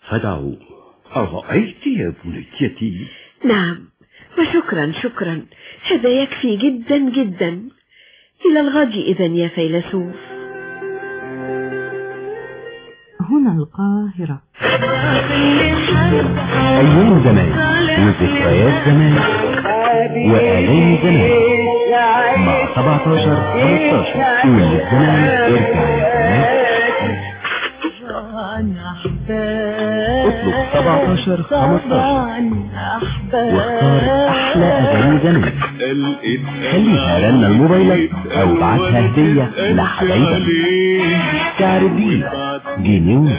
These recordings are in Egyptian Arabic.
فدعوا أرأيت يا بنيتي نعم وشكرا شكرا هذا يكفي جدا جدا إلى الغد إذا يا فيلسوف هنا القاهرة أيام زمان وذكريات زمان وآلام زمان مع 17 15 قول للزمان ارجع يا اطلب 17 15 واختار أحلى أغاني زمان خليها رنة لموبايلك أو ابعتها هدية لحبايبك سعر جديد جنيه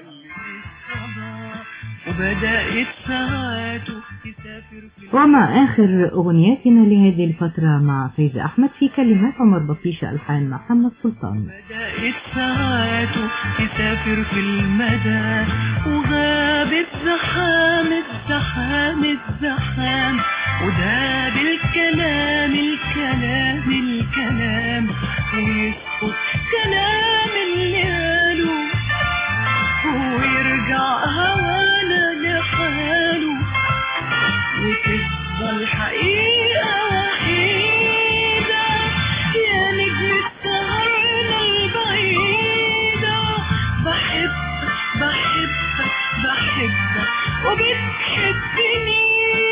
وبدأت ساعاته تسافر في ومع آخر أغنياتنا لهذه الفترة مع فايزة أحمد في كلمات عمر بطيشة ألحان محمد سلطان بدأت ساعاته تسافر في المدى وغابت زحام الزحام الزحام وداب الكلام الكلام الكلام ويسقط كلام اللي قاله ويرجع هوانا لحاله وتفضل حقيقة وحيدة يا نجم السهرنا البعيدة بحبك بحبك بحبك وبتحبني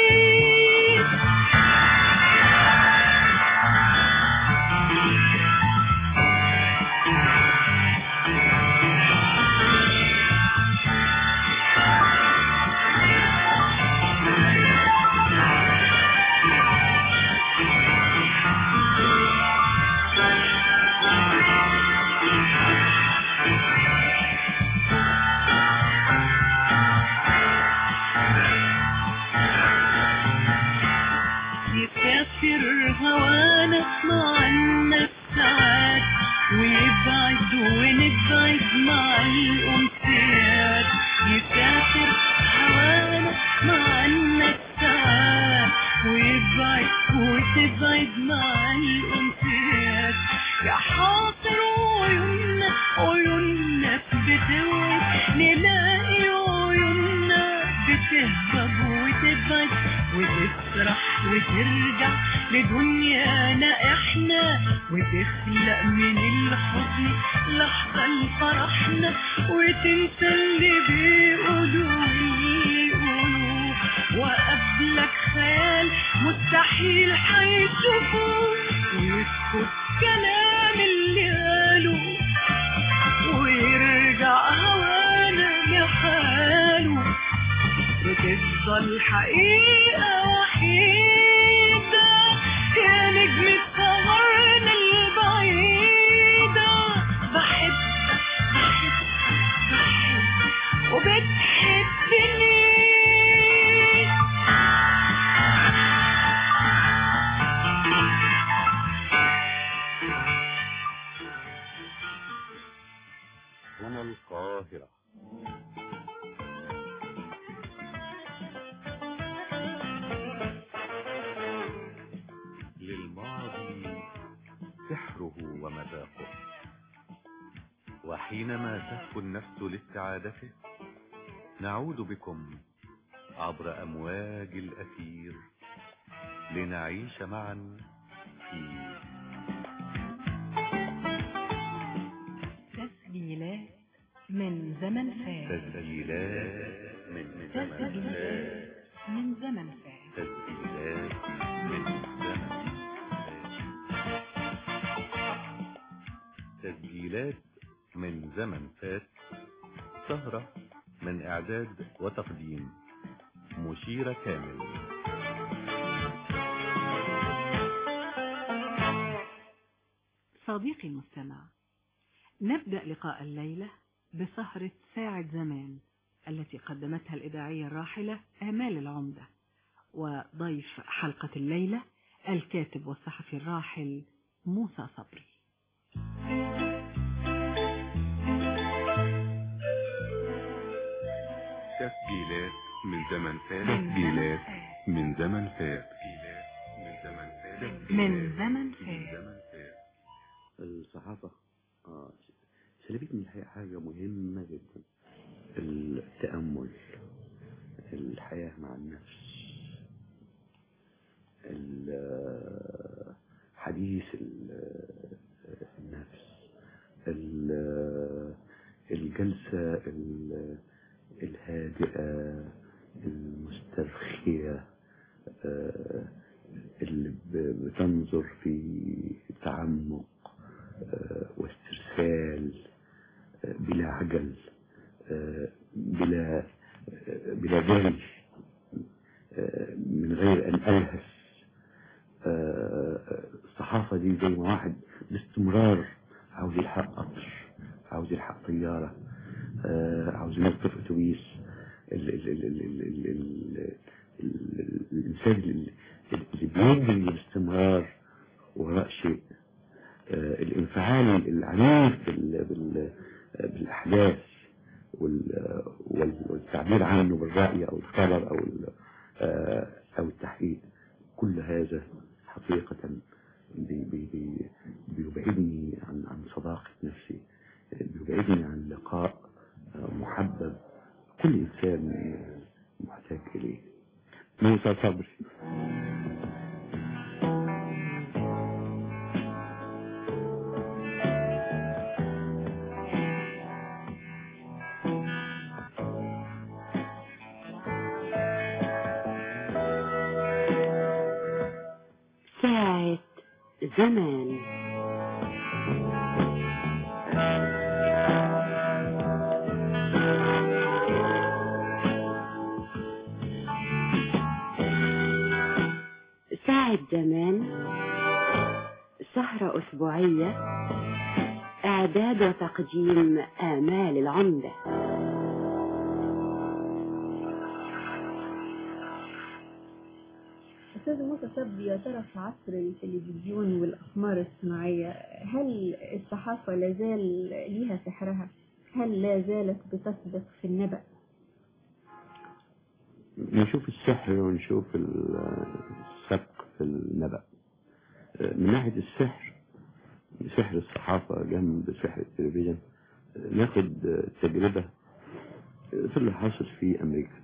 يسافر هوانا معنا الساعات ويبعد ونبعد مع الأمسيات يسافر هوانا معنا الساعات ويبعد وتبعد مع الأمسيات يا حاضر عيوننا عيوننا بتوعد نلاقي عيوننا بتهرب وتبعد وتسرح وترجع لدنيانا احنا وتخلق من الحزن لحظة لفرحنا وتنسى اللي بيقولوا واللي يقولوا وقبلك خيال مستحيل هيشوفوه ويسكت كلام اللي قالوا ويرجع هوانا لحاله وتفضل حقيقة وحيدة يا نجم السهرنا البعيدة بحبك بحبك بحبك وبتحبني هنا القاهرة للماضي سحره ومذاقه وحينما تهفو النفس لاستعادته نعود بكم عبر أمواج الأثير لنعيش معا في تسجيلات من زمن فات تسجيلات من زمن تسجيلات من زمن فات تسجيلات من زمن تسجيلات من زمن فات سهرة من إعداد وتقديم مشيرة كامل صديقي المستمع نبدأ لقاء الليلة بسهرة ساعة زمان التي قدمتها الإذاعية الراحلة آمال العمدة وضيف حلقة الليلة الكاتب والصحفي الراحل موسى صبري تسجيلات من زمن فات تسجيلات من زمن فات من زمن فات من زمن من فات زمن فات الصحافة آه سلبتني الحقيقة حاجة مهمة جدا التأمل الحياة مع النفس ال- حديث ال- النفس ال- الجلسة ال- الهادئة المسترخية آه، اللي ب- بتنظر في تعمق آه، واسترسال آه، بلا عجل آه، بلا آه، بلا جري آه، من غير أن ألهث آه، الصحافة دي زي ما واحد باستمرار عاوز يلحق قطر عاوز يلحق طيارة آه، عاوز ينظف أتوبيس ال- ال- ال- ال- ال- ال- ال- ال- الإنسان اللي اللي بيجري باستمرار وراء شيء آه، الانفعال العنيف بال- بال- بالأحداث وال- وال- والتعبير عنه بالرأي أو الخبر أو ال- آه، أو التحديد كل هذا حقيقة بي- بي- بي- بيبعدني عن عن صداقة نفسي بيبعدني عن لقاء آه، محبب كل إنسان محتاج إليه موسى صبري ساعة زمان ساعة زمان سهرة أسبوعية إعداد وتقديم آمال العمدة أستاذ موسى صبري يا ترى في عصر التلفزيون والأقمار الصناعية هل الصحافة لازال ليها سحرها؟ هل لا زالت بتصدق في النبأ؟ نشوف السحر ونشوف ال- السبق في النبأ من ناحية السحر سحر الصحافة جنب سحر التلفزيون ناخد تجربة في اللي حاصل في أمريكا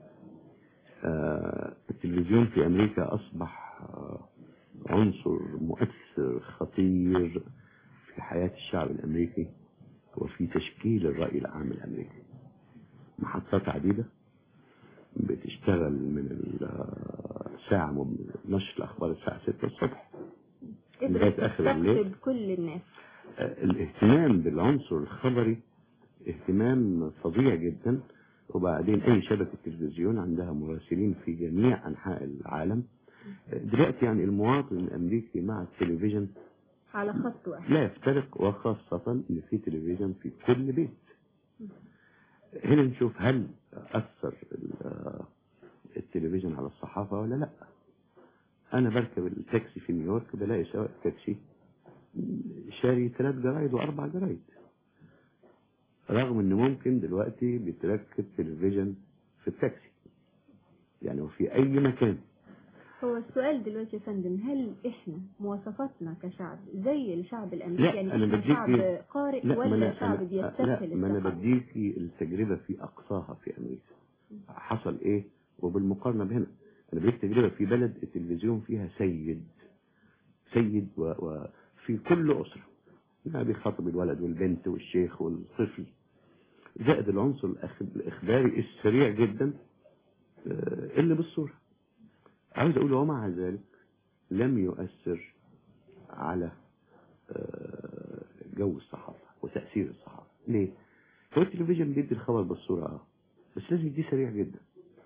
آه، التلفزيون في أمريكا أصبح آه، عنصر مؤثر خطير في حياة الشعب الأمريكي وفي تشكيل الرأي العام الأمريكي محطات عديدة بتشتغل من الساعة من نشر الأخبار الساعة 6 الصبح لغاية آخر الليل تستقطب كل الناس آه، الاهتمام بالعنصر الخبري اهتمام فظيع جدا وبعدين اي شبكة تلفزيون عندها مراسلين في جميع انحاء العالم آه، دلوقتي يعني المواطن الامريكي مع التلفزيون على خط واحد لا يفترق وخاصة ان في تلفزيون في كل بيت هنا نشوف هل اثر ال- التلفزيون على الصحافة ولا لا انا بركب التاكسي في نيويورك بلاقي سواق تاكسي شاري ثلاث جرايد واربع جرايد رغم ان ممكن دلوقتي بتركب تلفزيون في التاكسي يعني وفي اي مكان هو السؤال دلوقتي يا فندم هل احنا مواصفاتنا كشعب زي الشعب الامريكي لا، يعني أنا احنا بديك شعب إيه؟ قارئ لا ما ولا انا شعب أنا- بيستسهل لا ما انا الثقافة؟ بديكي التجربه في اقصاها في امريكا حصل ايه وبالمقارنه بهنا انا بديك تجربه في بلد التلفزيون فيها سيد سيد و- وفي كل اسره يعني بيخاطب الولد والبنت والشيخ والطفل زائد العنصر الأخ- الاخباري السريع جدا آه، اللي بالصوره عاوز اقول ومع ذلك لم يؤثر على آه، جو الصحافة وتأثير الصحافة ليه؟ هو التلفزيون بيدي الخبر بالصورة اه بس لازم يديه سريع جدا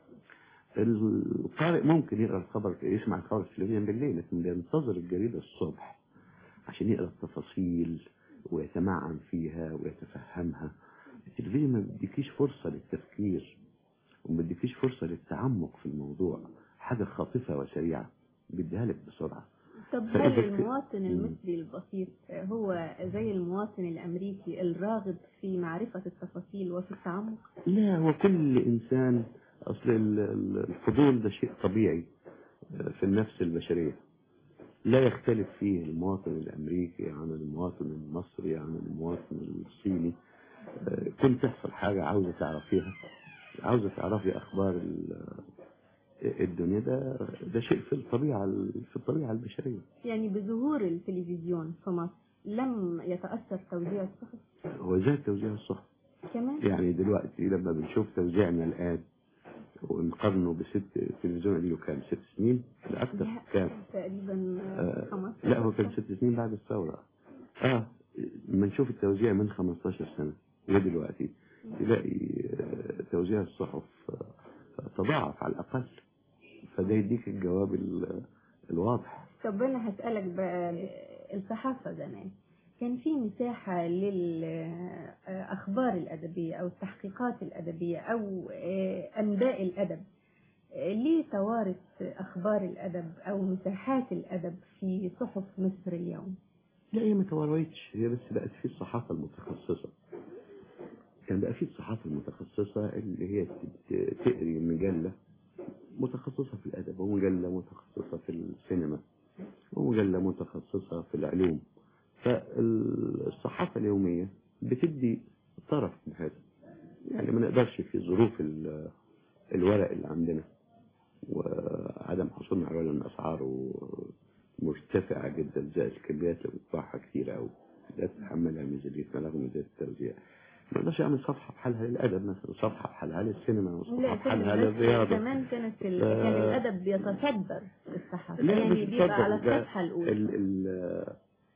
القارئ ممكن يقرأ الخبر يسمع الخبر في التلفزيون بالليل لكن بينتظر الجريدة الصبح عشان يقرأ التفاصيل ويتمعن فيها ويتفهمها التلفزيون ما بيديكيش فرصة للتفكير وما بيديكيش فرصة للتعمق في الموضوع حاجة خاطفة وسريعة بيديها لك بسرعة طب هل فإذا ك- المواطن مم. المصري البسيط هو زي المواطن الامريكي الراغب في معرفة التفاصيل وفي التعمق؟ لا هو كل إنسان أصل ال- ال- الفضول ده شيء طبيعي آه، في النفس البشرية لا يختلف فيه المواطن الأمريكي عن المواطن المصري عن المواطن الصيني آه، كل تحصل حاجة عاوزة تعرفيها عاوزة تعرفي أخبار ال- الدنيا ده ده شيء في الطبيعة في الطبيعة البشرية يعني بظهور التلفزيون في مصر لم يتأثر توزيع الصحف هو زي توزيع الصحف كمان يعني دلوقتي لما بنشوف توزيعنا الآن ونقارنه بست التلفزيون اللي له كام ست سنين لا أكتر لا، كام تقريبا آه، 15 لا هو كان ست سنين بعد الثورة اه لما نشوف التوزيع من 15 سنة ودلوقتي تلاقي آه، توزيع الصحف آه، تضاعف على الأقل فده يديك الجواب ال- الواضح طب انا هسألك بقى الصحافة زمان كان في مساحة للأخبار الأدبية أو التحقيقات الأدبية أو آه، أنباء الأدب آه، ليه توارث أخبار الأدب أو مساحات الأدب في صحف مصر اليوم لا هي ما توردش هي بس بقت في الصحافة المتخصصة كان بقى في الصحافة المتخصصة اللي هي ت- تقري مجلة متخصصة في الأدب ومجلة متخصصة في السينما ومجلة متخصصة في العلوم فالصحافة اليومية بتدي طرف من هذا يعني ما نقدرش في ظروف ال- الورق اللي عندنا وعدم حصولنا على ان اسعاره مرتفعة جدا زائد الكميات اللي بتطبعها كتير أوي لا تتحملها ميزانية رغم ميزانية التوزيع ما نقدرش اعمل صفحة بحالها للأدب مثلا وصفحة بحالها للسينما وصفحة لا بحالها كان بس للرياضة زمان كانت ال... ف- كان الأدب بيتصدر الصحافة لا يعني مش بيبقى تصدر، على ده الصفحة الأولى ال ال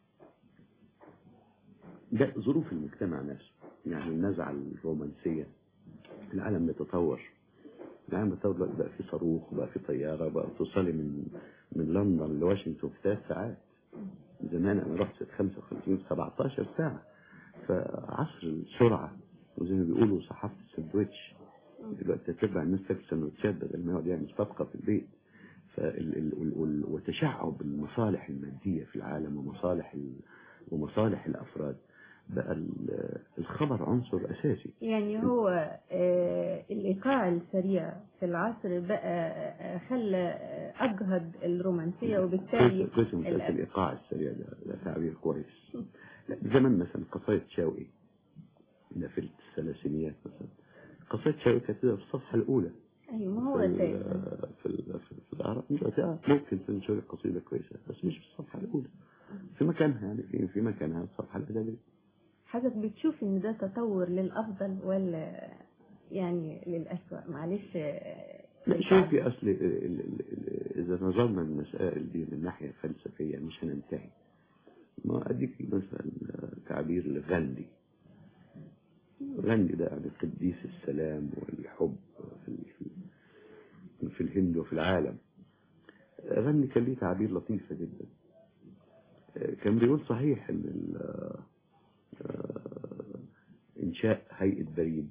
ده ظروف المجتمع نفسه يعني النزعة الرومانسية العالم بيتطور العالم بيتطور دلوقتي بقى في صاروخ بقى في طيارة بقى توصلي من من لندن لواشنطن في ثلاث ساعات زمان انا رحت سنة 55 في 17 ساعة فعصر السرعة وزي ما بيقولوا صحافة السندوتش دلوقتي تتبع الناس تاكل سندوتشات بدل ما يقعد يعمل صفقة في البيت فال ال ال ال وتشعب المصالح المادية في العالم ومصالح ال ومصالح الأفراد بقى ال- الخبر عنصر أساسي يعني هو آه، الإيقاع السريع في العصر بقى آه، خلى آه، أجهد الرومانسية وبالتالي كويس كويس مسألة الأدب. الإيقاع السريع ده, ده تعبير كويس لا، زمان مثلا قصايد شوقي ده في الثلاثينيات مثلا قصايد شوقي كانت في الصفحة الأولى أيوة ما هو في ال- أساسا في ال- في, في الأعراف دلوقتي آه، ممكن تنشر قصيدة كويسة بس مش في الصفحة الأولى في مكانها يعني في في مكانها الصفحة الأدبية حضرتك بتشوف إن ده تطور للأفضل ولا يعني للأسوأ معلش آه، لا شوفي أصل ال- ال- ال- إذا نظرنا المسائل دي من ناحية فلسفية مش هننتهي ما أديك مثلا تعبير لغاندي غاندي ده يعني قديس السلام والحب في, في, في الهند وفي العالم غاندي كان ليه تعبير لطيفة جدا كان بيقول صحيح ان ال- آه، انشاء هيئة بريد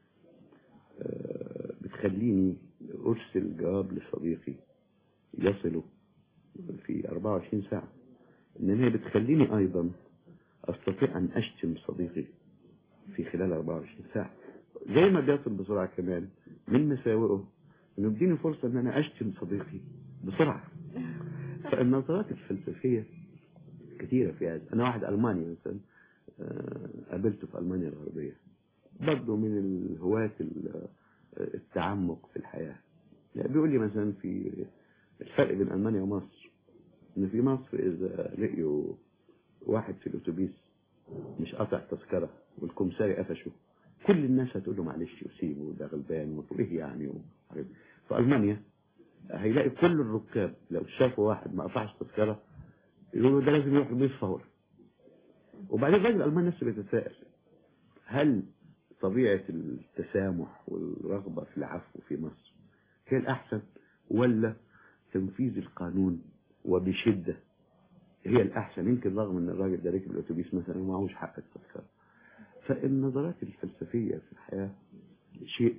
آه، بتخليني ارسل جواب لصديقي يصله في 24 ساعة ان هي بتخليني ايضا استطيع ان اشتم صديقي في خلال 24 ساعة زي ما بيصل بسرعة كمان من مساوئه انه يديني فرصة ان انا اشتم صديقي بسرعة فالنظرات الفلسفية كثيرة في هذا انا واحد الماني مثلا آه، قابلته في المانيا الغربية برضه من الهواة ال- التعمق في الحياة يعني بيقول لي مثلا في الفرق بين المانيا ومصر ان في مصر اذا لقيوا واحد في الاتوبيس مش قاطع تذكرة والكمساري قفشه كل الناس هتقول له معلش وسيبه ده غلبان وايه يعني وحاجات. في المانيا هيلاقي كل الركاب لو شافوا واحد ما قطعش تذكرة يقولوا ده لازم يروح البيت فورا وبعدين الراجل الالماني نفسه بيتساءل هل طبيعة التسامح والرغبة في العفو في مصر هي الأحسن ولا تنفيذ القانون وبشدة هي الأحسن يمكن رغم أن الراجل ده ركب الأتوبيس مثلا ومعهوش حق التذكرة فالنظرات الفلسفية في الحياة شيء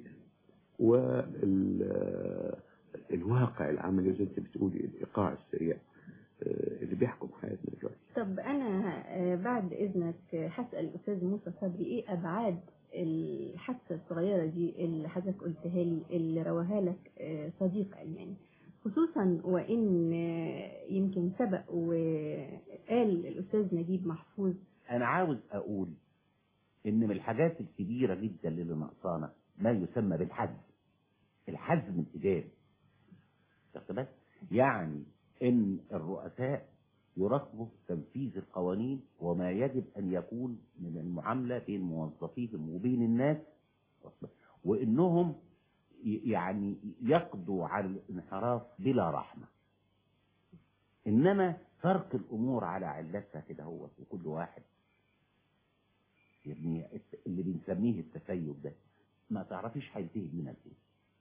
والواقع العملي زي انت بتقولي الإيقاع السريع آه، اللي بيحكم حياتنا دلوقتي طب أنا آه، بعد إذنك آه، هسأل الأستاذ موسى صبري إيه أبعاد الحادثة الصغيرة دي اللي حضرتك قلتها لي اللي رواها لك آه، صديق ألماني خصوصا وإن آه، يمكن سبق وقال الأستاذ نجيب محفوظ انا عاوز اقول ان من الحاجات الكبيرة جدا اللي ناقصانا ما يسمى بالحزم الحزم الإداري واخد بالك؟ يعني ان الرؤساء يراقبوا تنفيذ القوانين وما يجب ان يكون من المعاملة بين موظفيهم وبين الناس واخد بالك؟ وانهم ي- يعني يقضوا على الانحراف بلا رحمة انما ترك الامور على علتها كده هو وكل واحد يعني اللي بنسميه التسيب ده ما تعرفيش هينتهي بينا لايه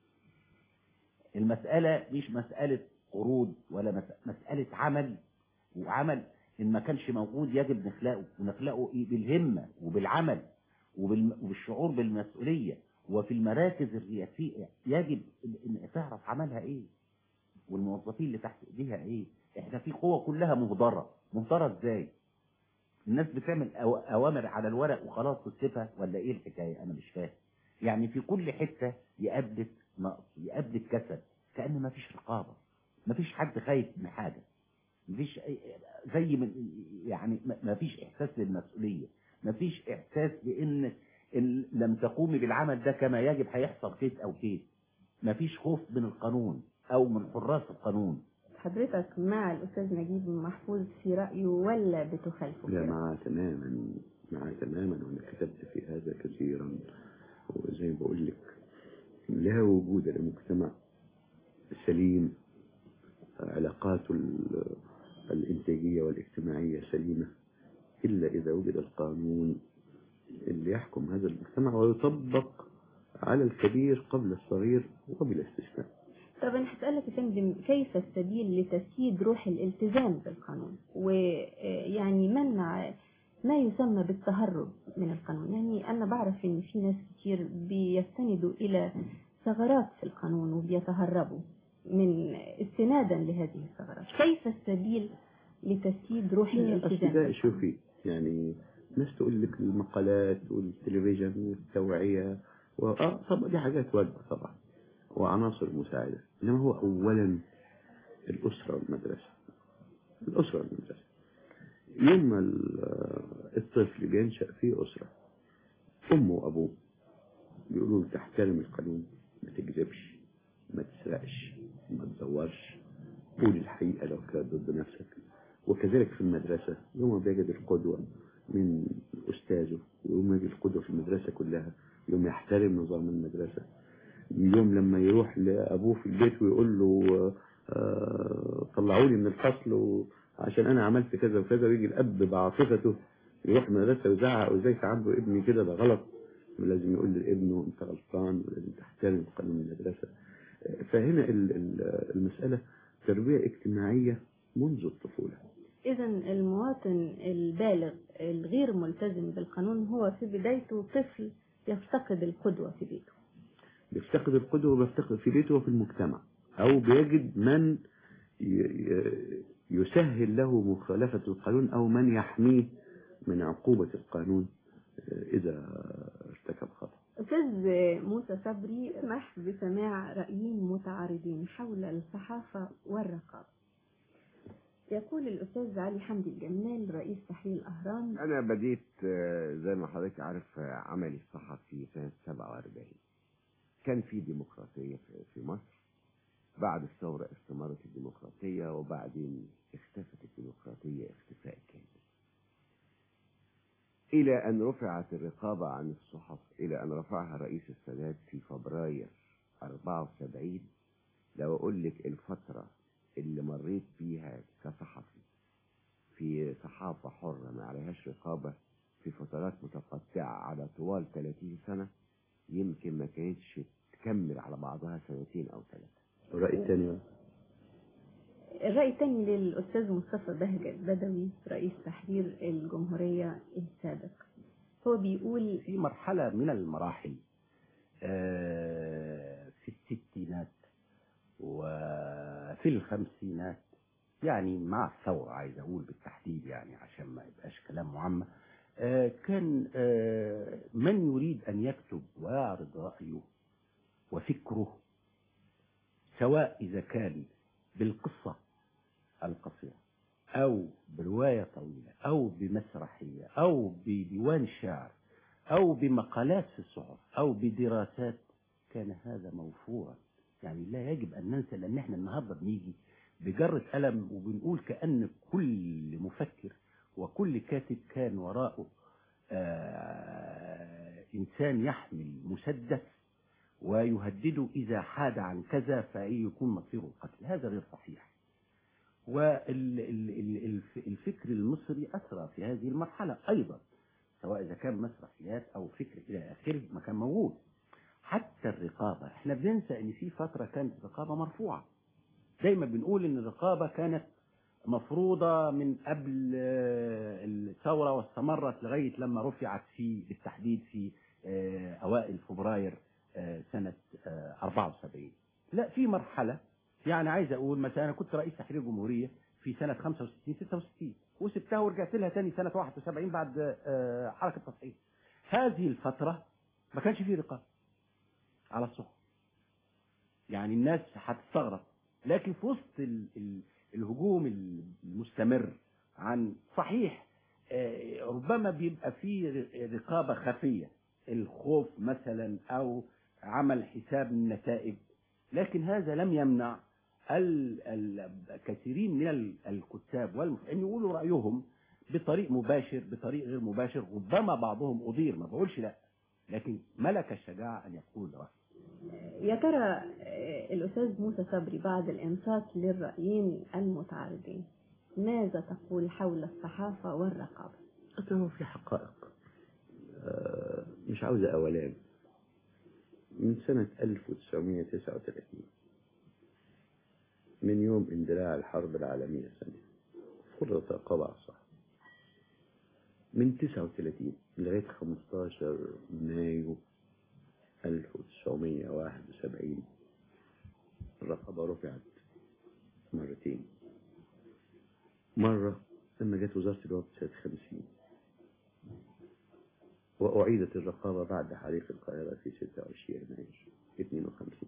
المسألة مش مسألة قروض ولا مس- مسألة عمل وعمل إن ما كانش موجود يجب نخلقه ونخلقه إيه بالهمة وبالعمل وبالم- وبالشعور بالمسؤولية وفي المراكز الرئاسية يجب إن- إن تعرف عملها إيه والموظفين اللي تحت إيديها إيه إحنا في قوة كلها مهدرة مهدرة إزاي الناس بتعمل أو- أوامر على الورق وخلاص وتسيبها ولا إيه الحكاية أنا مش فاهم يعني في كل حتة يقابلك نقص يقابلك كسل كأن ما فيش رقابة ما فيش حد خايف من حاجة ما فيش أي- زي من يعني ما- ما فيش إحساس للمسؤولية ما فيش إحساس بإن إن لم تقومي بالعمل ده كما يجب هيحصل كيس أو كيس ما فيش خوف من القانون أو من حراس القانون حضرتك مع الأستاذ نجيب محفوظ في رأيه ولا بتخالفه لا كده؟ معاه تماما معاه تماما وانا كتبت في هذا كثيرا وزي ما بقول لك لا وجود لمجتمع سليم علاقاته ال- الإنتاجية والاجتماعية سليمة إلا إذا وجد القانون اللي يحكم هذا المجتمع ويطبق على الكبير قبل الصغير وبلا استثناء طب أنا هسألك يا فندم كيف السبيل لتسييد روح الالتزام بالقانون ويعني منع ما يسمى بالتهرب من القانون يعني أنا بعرف إن في ناس كتير بيستندوا إلى ثغرات في القانون وبيتهربوا من استنادا لهذه الثغرات كيف السبيل لتسييد روح الالتزام أصل ده شوفي يعني ناس تقول لك المقالات والتلفزيون والتوعية و... آه طبعا دي حاجات واجبة طبعا وعناصر مساعدة إنما هو أولا الأسرة والمدرسة الأسرة والمدرسة يوم ما ال- الطفل بينشأ في أسرة أمه وأبوه بيقولوا له تحترم القانون ما تكذبش ما تسرقش ما تزورش قول الحقيقة لو كانت ضد نفسك وكذلك في المدرسة يوم ما بيجد القدوة من أستاذه ويوم ما يجد القدوة في المدرسة كلها يوم يحترم نظام المدرسة يوم لما يروح لأبوه في البيت ويقول له آه، طلعوني من الفصل و- عشان أنا عملت كذا وكذا ويجي الأب بعاطفته يروح المدرسة ويزعق وإزاي تعاملوا ابني كده ده غلط ولازم يقول لابنه أنت غلطان ولازم تحترم قانون المدرسة آه، فهنا ال- ال- المسألة تربية اجتماعية منذ الطفولة إذا المواطن البالغ الغير ملتزم بالقانون هو في بدايته طفل يفتقد القدوة في بيته بيفتقد القدوة وبيفتقد في بيته وفي المجتمع أو بيجد من ي- ي- يسهل له مخالفة القانون أو من يحميه من عقوبة القانون آه، إذا ارتكب خطأ أستاذ موسى صبري اسمح بسماع رأيين متعارضين حول الصحافة والرقابة يقول الأستاذ علي حمدي الجمال رئيس تحرير الأهرام أنا بديت آه، زي ما حضرتك عارف آه، عملي الصحفي سنة 47 كان في ديمقراطية في- في مصر بعد الثورة استمرت الديمقراطية وبعدين اختفت الديمقراطية اختفاء كامل إلى أن رفعت الرقابة عن الصحف إلى أن رفعها رئيس السادات في فبراير 74 لو أقول لك الفترة اللي مريت بيها كصحفي في صحافة حرة ما عليهاش رقابة في فترات متقطعة على طوال 30 سنة يمكن ما كانتش تكمل على بعضها سنتين أو ثلاثة الرأي الثاني الرأي الثاني للأستاذ مصطفى بهجت بدوي رئيس تحرير الجمهورية السابق هو بيقول في مرحلة من المراحل آه، في الستينات وفي الخمسينات يعني مع الثورة عايز أقول بالتحديد يعني عشان ما يبقاش كلام معمم آه، كان آه، من يريد أن يكتب ويعرض رأيه وفكره سواء إذا كان بالقصة القصيرة أو برواية طويلة أو بمسرحية أو بديوان شعر أو بمقالات في الصحف أو بدراسات كان هذا موفورا يعني لا يجب أن ننسى لأن احنا النهاردة بنيجي بجرة قلم وبنقول كأن كل مفكر وكل كاتب كان وراءه آه إنسان يحمل مسدس ويهدده إذا حاد عن كذا فيكون مصيره القتل هذا غير صحيح والفكر المصري أسرى في هذه المرحلة أيضا سواء إذا كان مسرحيات أو فكر إلى آخره ما كان موجود حتى الرقابة احنا بننسى ان في فترة كانت الرقابة مرفوعة دايما بنقول ان الرقابة كانت مفروضة من قبل آه، الثورة واستمرت لغاية لما رفعت في بالتحديد في آه، أوائل فبراير آه، سنة آه، 74 لا في مرحلة يعني عايز أقول مثلا أنا كنت رئيس تحرير الجمهورية في سنة 65 66 وسبتها ورجعت لها تاني سنة 71 بعد آه، حركة تصحيح هذه الفترة ما كانش فيه رقابة على الصحف يعني الناس هتستغرب لكن في وسط ال ال الهجوم المستمر عن صحيح آه، ربما بيبقى فيه رقابة خفية الخوف مثلا أو عمل حساب النتائج لكن هذا لم يمنع ال- ال- الكثيرين من ال- الكتاب والمف... أن يقولوا رأيهم بطريق مباشر بطريق غير مباشر ربما بعضهم أضير ما بقولش لا لكن ملك الشجاعة أن يقول رأيه يا ترى آه، الأستاذ موسى صبري بعد الإنصات للرأيين المتعارضين ماذا تقول حول الصحافة والرقابة؟ أصلا في حقائق آه، مش عاوزة أولان من سنة 1939 من يوم اندلاع الحرب العالمية الثانية فرضت الرقابة على الصحة من 39 لغاية 15 مايو 1971 الرقابة رفعت مرتين مرة لما جت وزارة الوقت سنة 50 وأعيدت الرقابة بعد حريق القاهرة في 26 يناير 52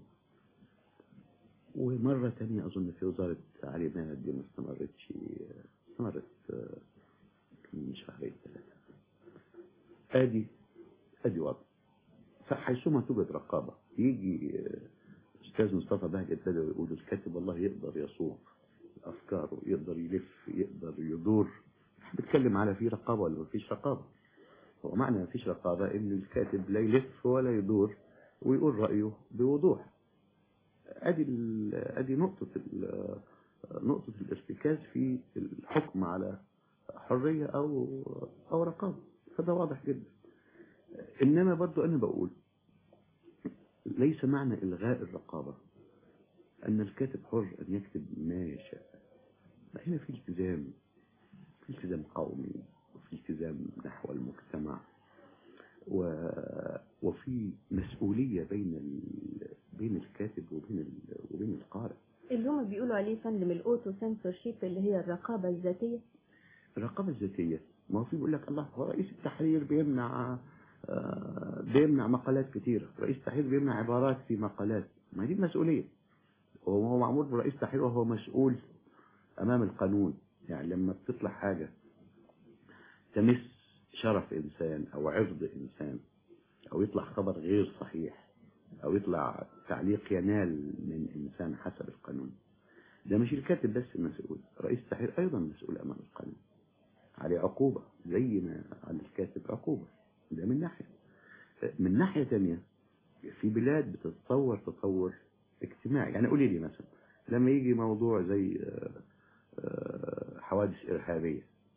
ومرة تانية أظن في وزارة علي ماهر دي ما استمرتش استمرت آه، من شهرين ثلاثة آدي آدي وضع فحيثما توجد رقابة يجي آه، أستاذ مصطفى بهجت بدوي يقول الكاتب والله يقدر يصوغ أفكاره يقدر يلف يقدر يدور احنا بنتكلم على في رقابة ولا مفيش رقابة هو معنى مفيش رقابة إن الكاتب لا يلف ولا يدور ويقول رأيه بوضوح ادي ال- ادي نقطة ال- نقطة الارتكاز في الحكم على حرية او او رقابة فده واضح جدا انما برضو انا بقول ليس معنى الغاء الرقابة ان الكاتب حر ان يكتب ما يشاء لا، هنا في التزام في التزام قومي وفي التزام نحو المجتمع و... وفي مسؤولية بين ال... بين الكاتب وبين ال... وبين القارئ اللي هم بيقولوا عليه فندم الأوتو سنسورشيب اللي هي الرقابة الذاتية الرقابة الذاتية ما هو في بيقول لك الله هو رئيس التحرير بيمنع آه، بيمنع مقالات كثيرة رئيس التحرير بيمنع عبارات في مقالات ما دي مسؤولية هو هو معمول برئيس التحرير وهو مسؤول أمام القانون يعني لما بتطلع حاجة تمس شرف إنسان أو عرض إنسان أو يطلع خبر غير صحيح أو يطلع تعليق ينال من إنسان حسب القانون ده مش الكاتب بس المسؤول رئيس التحرير أيضا مسؤول أمام القانون عليه عقوبة زي ما على الكاتب عقوبة ده من ناحية من ناحية تانية في بلاد بتتطور تطور اجتماعي يعني قولي لي مثلا لما يجي موضوع زي آه، آه، حوادث إرهابية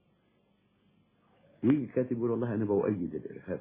ويجي كاتب يقول والله أنا بؤيد الإرهاب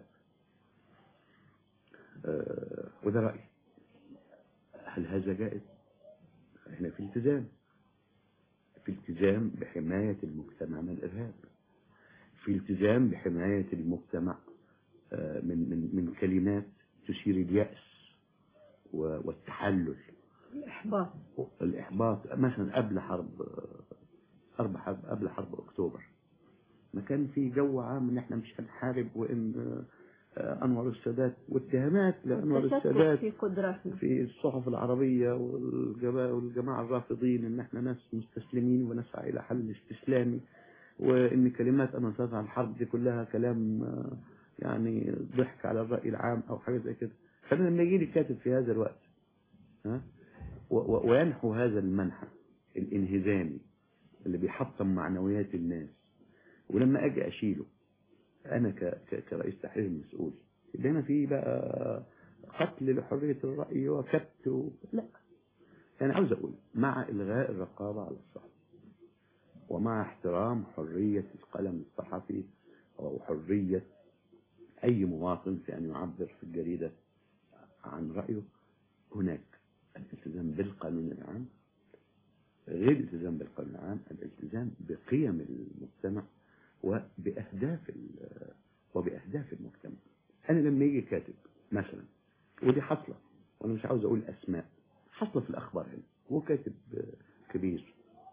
آه، وده رأيي هل هذا جائز؟ احنا في التزام في التزام بحماية المجتمع من الإرهاب في التزام بحماية المجتمع آه، من من من كلمات تثير اليأس و- والتحلل الإحباط الإحباط مثلا قبل حرب آه، أربع حرب قبل حرب أكتوبر ما كان في جو عام إن إحنا مش هنحارب وإن آه، أنور السادات واتهامات لأنور التشكك السادات في قدراتنا في الصحف العربية والجماعة, والجماعة الرافضين ان احنا ناس مستسلمين ونسعى الى حل استسلامي وان كلمات انا عن الحرب دي كلها كلام آه، يعني ضحك على الرأي العام أو حاجة زي كده فأنا لما يجي لي كاتب في هذا الوقت ها و- و- وينحو هذا المنحى الانهزامي اللي بيحطم معنويات الناس ولما أجي أشيله أنا ك- ك- كرئيس تحرير مسؤول يبقى هنا في بقى قتل لحرية الرأي وكبت و... لا أنا عاوز أقول مع إلغاء الرقابة على الصحف ومع احترام حرية القلم الصحفي أو حرية أي مواطن في أن يعبر في الجريدة عن رأيه هناك الالتزام بالقانون العام غير الالتزام بالقانون العام الالتزام بقيم المجتمع وبأهداف ال- وبأهداف المجتمع أنا لما يجي كاتب مثلا ودي حصلة وأنا مش عاوز أقول أسماء حصلة في الأخبار هنا هو كاتب آه، كبير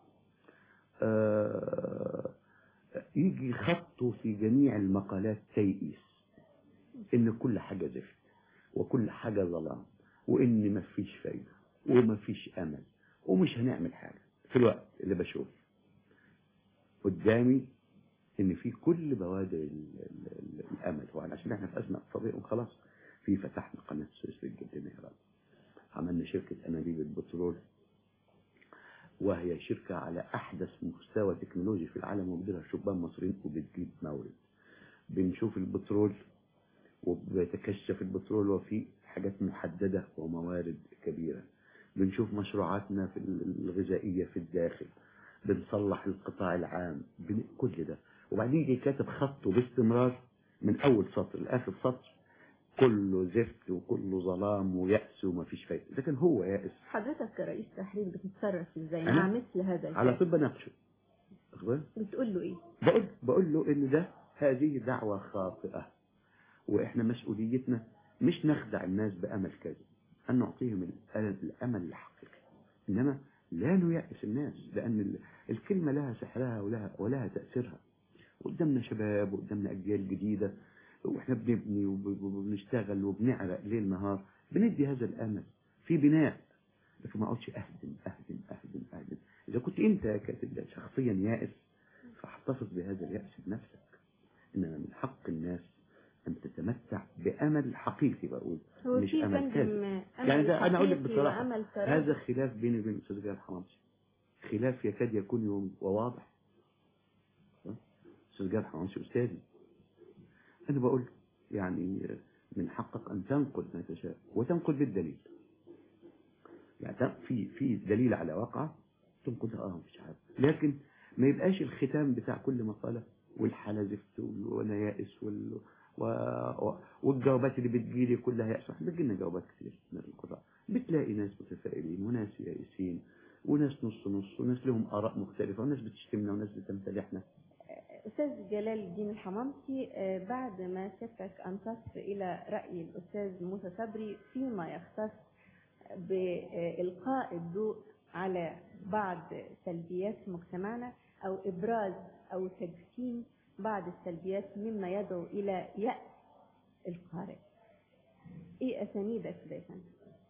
آه، يجي خطه في جميع المقالات تيئيس إن كل حاجة زفت وكل حاجة ظلام وإن مفيش فايدة ومفيش أمل ومش هنعمل حاجة في الوقت اللي بشوف قدامي ان في كل بوادر ال- ال- ال- الامل هو عشان احنا في ازمه اقتصاديه وخلاص في فتحنا قناه السويس للجدنا يا رب عملنا شركه انابيب البترول وهي شركه على احدث مستوى تكنولوجي في العالم وبديرها شبان مصريين وبتجيب مورد بنشوف البترول وبيتكشف البترول وفي حاجات محدده وموارد كبيره بنشوف مشروعاتنا في الغذائيه في الداخل بنصلح القطاع العام بن... كل ده وبعدين يجي كاتب خطه باستمرار من اول سطر لاخر سطر كله زفت وكله ظلام ويأس ومفيش فايده لكن هو يائس حضرتك كرئيس تحرير بتتصرف ازاي أنا؟ مع مثل هذا على الكاتب طول بناقشه واخد بالك؟ بتقول له ايه بقول بقول له ان ده هذه دعوة خاطئة واحنا مسؤوليتنا مش نخدع الناس بامل كاذب ان نعطيهم الأمل- الامل الحقيقي انما لا نيأس الناس لان ال- الكلمة لها سحرها ولها ولها تأثيرها قدامنا شباب وقدامنا اجيال جديدة واحنا بنبني وب- وبنشتغل وبنعرق ليل نهار بندي هذا الامل في بناء لكن ما اقعدش اهدم اهدم اهدم اهدم اذا كنت انت يا كاتب ده شخصيا يائس فاحتفظ بهذا اليأس بنفسك إنما من حق الناس أن تتمتع بأمل حقيقي بقول هو مش في أمل فندم كاذب أمل يعني ده أنا أقول لك حقيقي بصراحة وأمل تراجع. هذا خلاف بيني وبين الأستاذ جلال حمامسي خلاف يكاد يكون يوم وواضح أستاذ جلال حمامسي أستاذي أنا بقول يعني من حقك أن تنقد ما تشاء وتنقد بالدليل يعني تن- في في دليل على واقعة تنقدها اه مش عارف لكن ما يبقاش الختام بتاع كل مقالة والحالة زفت وال- وانا يائس وال... و... و... والجوابات اللي بتجيلي كلها يأس احنا بتجيلنا جوابات كتير من القراء بتلاقي ناس متفائلين وناس يائسين وناس نص نص وناس لهم آراء مختلفة وناس بتشتمنا وناس بتمتدحنا أستاذ جلال الدين الحمامسي آه، بعد ما سيادتك أنصت إلى رأي الأستاذ موسى صبري فيما يختص بإلقاء الضوء على بعض سلبيات مجتمعنا أو إبراز أو تجسيم بعض السلبيات مما يدعو إلى يأس القارئ إيه أسانيدك ده يا فندم؟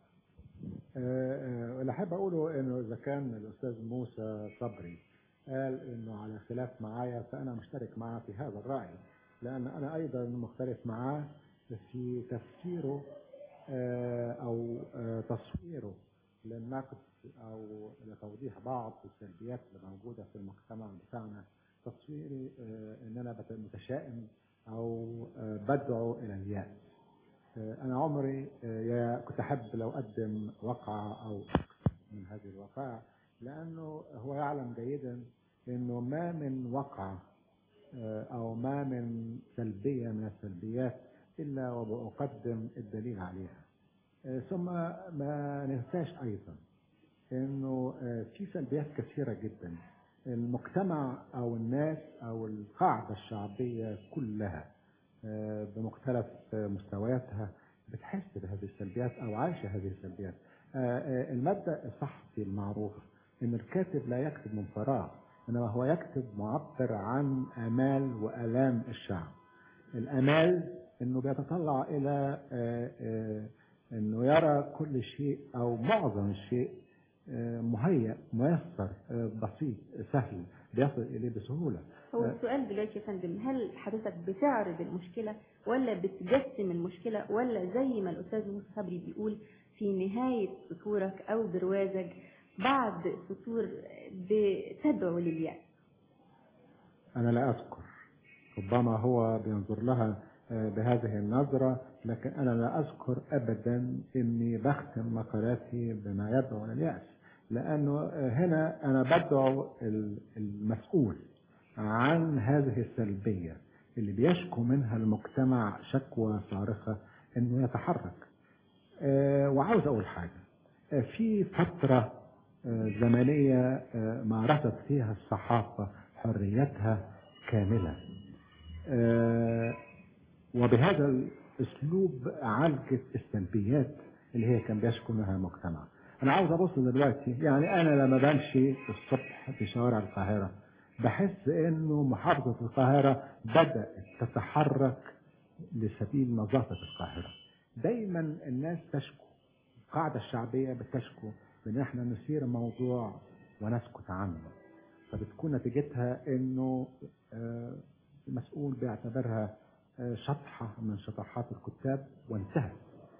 آه، آه، اللي احب اقوله انه اذا كان الاستاذ موسى صبري قال انه على خلاف معايا فانا مشترك معاه في هذا الراي لان انا ايضا مختلف معاه في تفسيره آه، او آه، تصويره للنقد او لتوضيح بعض السلبيات اللي موجوده في المجتمع بتاعنا تصويري آه، ان انا بت- متشائم او آه، بدعو الى اليأس آه، أنا عمري آه، يا كنت أحب لو أقدم وقعة أو من هذه الوقائع لأنه هو يعلم جيدا أنه ما من وقعة آه، أو ما من سلبية من السلبيات إلا وبقدم الدليل عليها آه، ثم ما ننساش أيضا أنه آه، في سلبيات كثيرة جدا المجتمع أو الناس أو القاعدة الشعبية كلها آه، بمختلف آه، مستوياتها بتحس بهذه السلبيات او عايشه هذه السلبيات. آه، آه، المبدا الصحفي المعروف ان الكاتب لا يكتب من فراغ انما هو يكتب معبر عن امال والام الشعب. الامال انه بيتطلع الى آه، آه، انه يرى كل شيء او معظم الشيء آه، مهيأ ميسر آه، بسيط سهل بيصل إليه بسهولة هو آه، السؤال دلوقتي يا فندم هل حضرتك بتعرض المشكلة ولا بتجسم المشكلة ولا زي ما الأستاذ موسى صبري بيقول في نهاية سطورك أو بروازك بعض سطور بتدعو لليأس أنا لا أذكر ربما هو بينظر لها آه، بهذه النظرة لكن أنا لا أذكر أبدا إني بختم مقالاتي بما يدعو لليأس لأنه آه، هنا أنا بدعو ال- المسؤول عن هذه السلبية اللي بيشكو منها المجتمع شكوى صارخة إنه يتحرك آه، وعاوز أقول حاجة آه، في فترة آه، زمنية آه، مارست فيها الصحافة حريتها كاملة آه، وبهذا الأسلوب عالجت السلبيات اللي هي كان بيشكو منها المجتمع أنا عاوز أبص دلوقتي يعني أنا لما بمشي الصبح في شوارع القاهرة بحس إنه محافظة القاهرة بدأت تتحرك لسبيل نظافة القاهرة دايما الناس تشكو القاعدة الشعبية بتشكو من احنا نثير موضوع ونسكت عنه فبتكون نتيجتها انه آه، المسؤول بيعتبرها آه، شطحة من شطحات الكتاب وانتهت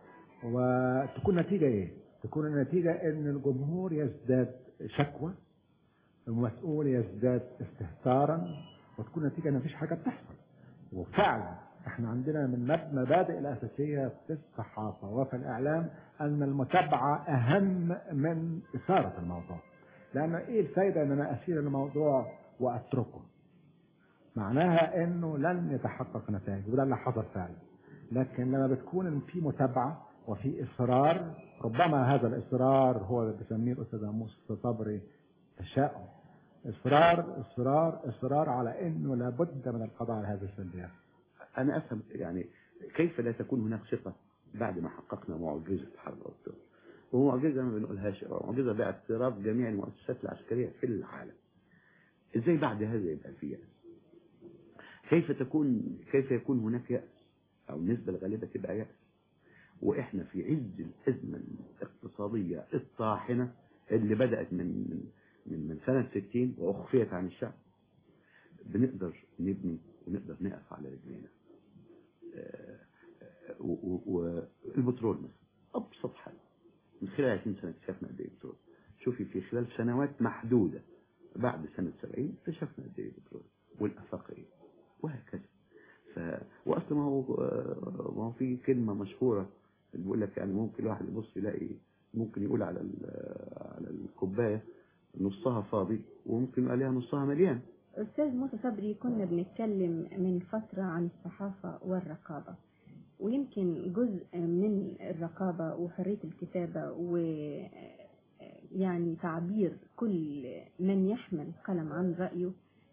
وتكون نتيجة ايه؟ تكون النتيجة ان الجمهور يزداد شكوى المسؤول يزداد استهتارا وتكون نتيجة ان مفيش حاجة بتحصل وفعلا احنا عندنا من مب- مبادئ الاساسية في الصحافة وفي الاعلام ان المتابعة اهم من اثارة الموضوع لان ايه الفايدة ان انا اسير الموضوع واتركه معناها انه لن يتحقق نتائج وده اللي حصل فعلا لكن لما بتكون في متابعة وفي اصرار ربما هذا الاصرار هو اللي بيسميه الاستاذ موسى صبري تشاؤم اصرار اصرار اصرار على انه لابد من القضاء على هذه السلبيات أنا أفهم يعني كيف لا تكون هناك ثقة بعد ما حققنا معجزة حرب أكتوبر ومعجزة ما بنقولهاش معجزة باعتراف جميع المؤسسات العسكرية في العالم إزاي بعد هذا يبقى في يأس كيف تكون كيف يكون هناك يأس أو النسبة الغالبة تبقى يأس وإحنا في عز الأزمة الاقتصادية الطاحنة اللي بدأت من من من, من سنة 60 وأخفيت عن الشعب بنقدر نبني ونقدر نقف على رجلينا آه، آه، و- و- والبترول مثلا ابسط حاجه من خلال 20 سنه اكتشفنا قد ايه بترول شوفي في خلال سنوات محدوده بعد سنه 70 اكتشفنا قد ايه بترول والافاق ايه وهكذا ف واصلا ما هو آه، ما هو في كلمه مشهوره اللي بيقول لك يعني ممكن الواحد يبص يلاقي ممكن يقول على ال- على الكوبايه نصها فاضي وممكن يبقى عليها نصها مليان أستاذ موسى صبري كنا بنتكلم من فترة عن الصحافة والرقابة ويمكن جزء من الرقابة وحرية الكتابة و يعني تعبير كل من يحمل قلم عن رأيه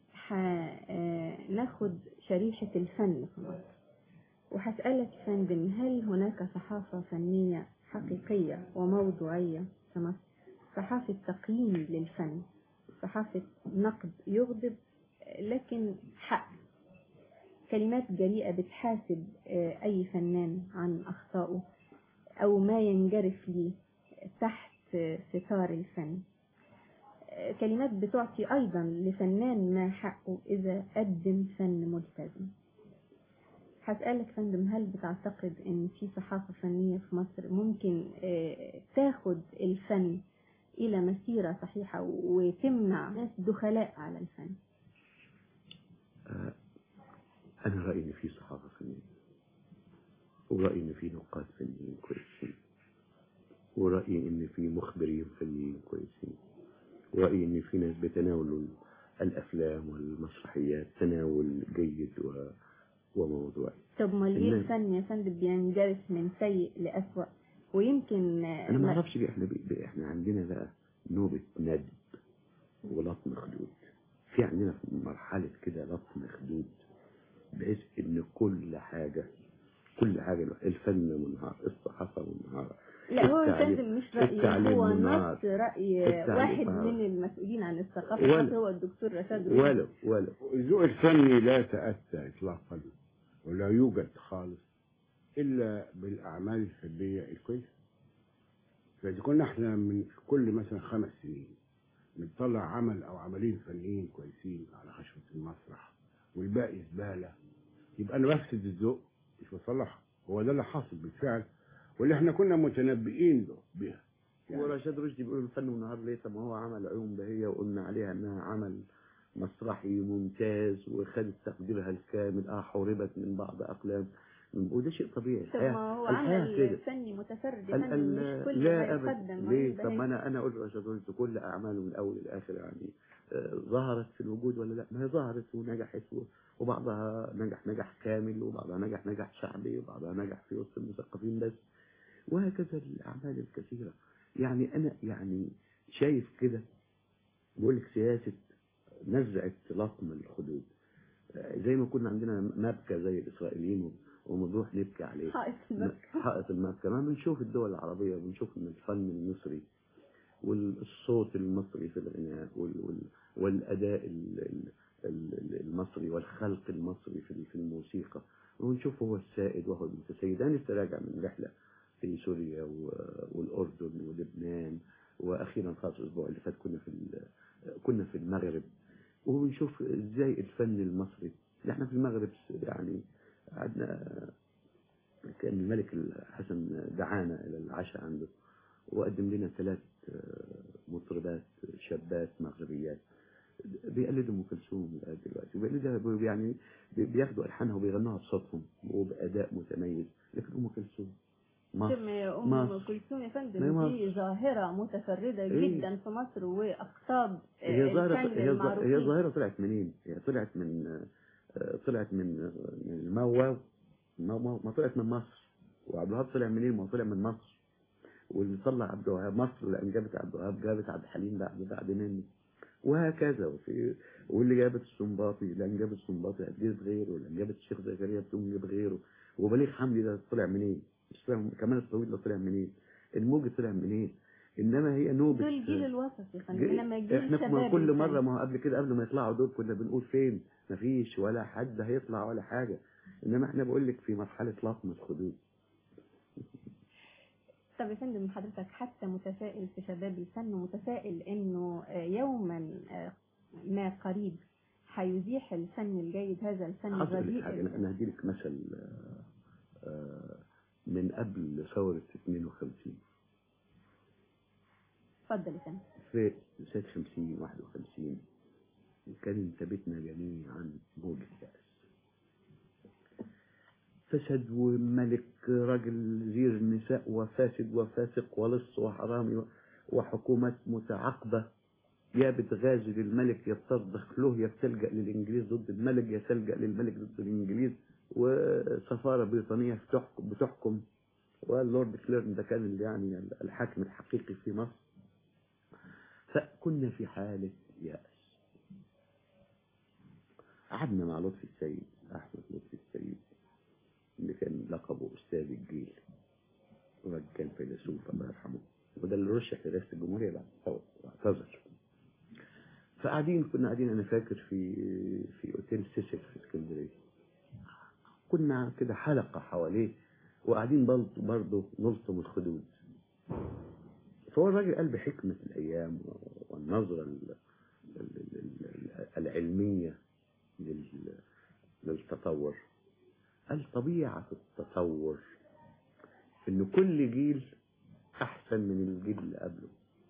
هناخد شريحة الفن في مصر وهسألك يا فندم هل هناك صحافة فنية حقيقية وموضوعية في مصر صحافة تقييم للفن صحافة نقد يغضب لكن حق كلمات جريئة بتحاسب آه، أي فنان عن أخطائه أو ما ينجرف ليه تحت آه، ستار الفن آه، كلمات بتعطي أيضا لفنان ما حقه إذا قدم فن ملتزم هسألك فندم هل بتعتقد إن في صحافة فنية في مصر ممكن آه، تاخد الفن إلى مسيرة صحيحة وتمنع ناس دخلاء على الفن آه، أنا رأيي إن في صحافة فنية ورأيي إن في نقاد فنيين كويسين ورأيي إن في مخبرين فنيين كويسين ورأيي إن في ناس بيتناولوا الأفلام والمسرحيات تناول جيد و... وموضوعي طب ما ليه الناس- الفن يا فندم بينجرف من سيء لأسوأ ويمكن آه، أنا ما ما- أعرفش ليه إحنا بي... إحنا عندنا بقى نوبة ندب ولطم خدود في عندنا في مرحلة كده لطم خدود بحيث إن كل حاجة كل حاجة الفن منهار الصحافة منهارة لا هو يا التعليم- فندم مش رأي التعليم هو منهار. نص رأي التعليم واحد منهار. من المسؤولين عن الثقافة ولا- حتى هو الدكتور رشاد رشدي. ولو ولو الذوق الفني لا يتأتى إطلاقا ولا يوجد خالص إلا بالأعمال الفنية الكويسة فإذا كنا احنا من كل مثلا خمس سنين بنطلع عمل أو عملين فنيين كويسين على خشبة المسرح والباقي زبالة يبقى أنا بفسد الذوق مش بصلحها هو ده اللي حاصل بالفعل واللي احنا كنا متنبئين له بها ورشاد رشدي بيقول الفن والنهار ليه طب ما هو عمل عيون بهية وقلنا عليها انها عمل مسرحي ممتاز وخدت تقديرها الكامل اه حوربت من بعض اقلام وده شيء طبيعي طب ما هو الحياة عمل كده. فني متفرد ال- فن ال- مش كل ما لا ابدا يقدم ليه عند طب ما هيك. انا انا اقول رشاد رشدي كل اعماله من الاول للاخر يعني آه، ظهرت في الوجود ولا لا ما هي ظهرت ونجحت و- وبعضها نجح نجح كامل وبعضها نجح نجح شعبي وبعضها نجح في وسط المثقفين بس وهكذا الأعمال الكثيرة يعني أنا يعني شايف كده بقول لك سياسة نزعة لطم الخدود آه، زي ما كنا عندنا مبكى زي الإسرائيليين و- وبنروح نبكي عليه حائط المبكى. حائط المبكى ما بنشوف الدول العربية بنشوف إن الفن المصري والصوت المصري في الغناء وال وال والأداء ال- ال- ال- المصري والخلق المصري في في الموسيقى ونشوف هو السائد وهو المتسيد أنا لسه راجع من رحلة في سوريا و- والأردن ولبنان وأخيرا خلاص الأسبوع اللي فات كنا في ال- كنا في المغرب وبنشوف ازاي الفن المصري احنا في المغرب يعني عندنا كان الملك الحسن دعانا الى العشاء عنده وقدم لنا ثلاث آه، مطربات شابات مغربيات بيقلدوا ام كلثوم لغايه دلوقتي وبيقلدها يعني بياخدوا الحانها وبيغنوها بصوتهم وباداء متميز لكن ام كلثوم مصر ثم ام مصر. كلثوم يا ما فندم هي دي ظاهره متفرده إيه. جدا في مصر واقطاب آه، هي ظاهرة الفن هي ظا- المعروفين. هي ظاهرة طلعت منين؟ هي طلعت من آه، طلعت من من الموى ما ما ما طلعت من مصر وعبد الوهاب طلع منين؟ ما هو طلع من مصر واللي طلع عبد الوهاب مصر لان جابت عبد الوهاب جابت عبد الحليم بعد بعد مني وهكذا وفي واللي جابت السنباطي لان جابت السنباطي هتجيب غيره ولان جابت الشيخ زكريا بتقوم جاب غيره وبليغ حمدي ده طلع منين؟ مش فاهم كمان الطويل ده طلع منين؟ الموجي طلع منين؟ انما هي نوبه دول جيل الوسط يا فندم جيل- لما جيل احنا في شباب كل الفن. مره ما هو قبل كده قبل ما يطلعوا دول كنا بنقول فين مفيش ولا حد هيطلع ولا حاجه انما احنا بقول لك في مرحله لطم الخدود طب يا فندم حضرتك حتى متفائل في شباب الفن ومتفائل انه آه، يوما آه، ما قريب هيزيح الفن الجيد هذا الفن هقول لك الرديء حاجه انا أنا هديلك مثل آه، آه، من قبل ثوره 52 اتفضل يا فندم في سنه 50 51 كان انتابتنا جميعا موج اليأس فسد وملك راجل زير النساء وفاسد وفاسق ولص وحرامي و- وحكومات متعاقبة يا بتغازل الملك يا بترضخ له يا بتلجأ للإنجليز ضد الملك يا تلجأ للملك ضد الإنجليز وسفارة بريطانية بتحكم, بتحكم واللورد كليرن ده كان اللي يعني الحاكم الحقيقي في مصر فكنا في حالة يأس قعدنا مع لطفي السيد أحمد لطفي السيد اللي كان لقبه أستاذ الجيل وراجل كان فيلسوف الله يرحمه وده اللي رشح لرئاسة الجمهورية بعد الثورة واعتذر فقاعدين كنا قاعدين أنا فاكر في في أوتيل سيسل في اسكندرية كنا كده حلقة حواليه وقاعدين برضه برضه نلطم الخدود فهو الراجل قال بحكمة الأيام والنظرة ال- ال- ال- ال- العلمية لل- للتطور قال طبيعة التطور إن كل جيل أحسن من الجيل اللي قبله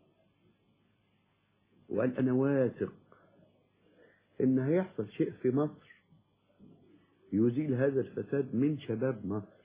وقال أنا واثق إن هيحصل شيء في مصر يزيل هذا الفساد من شباب مصر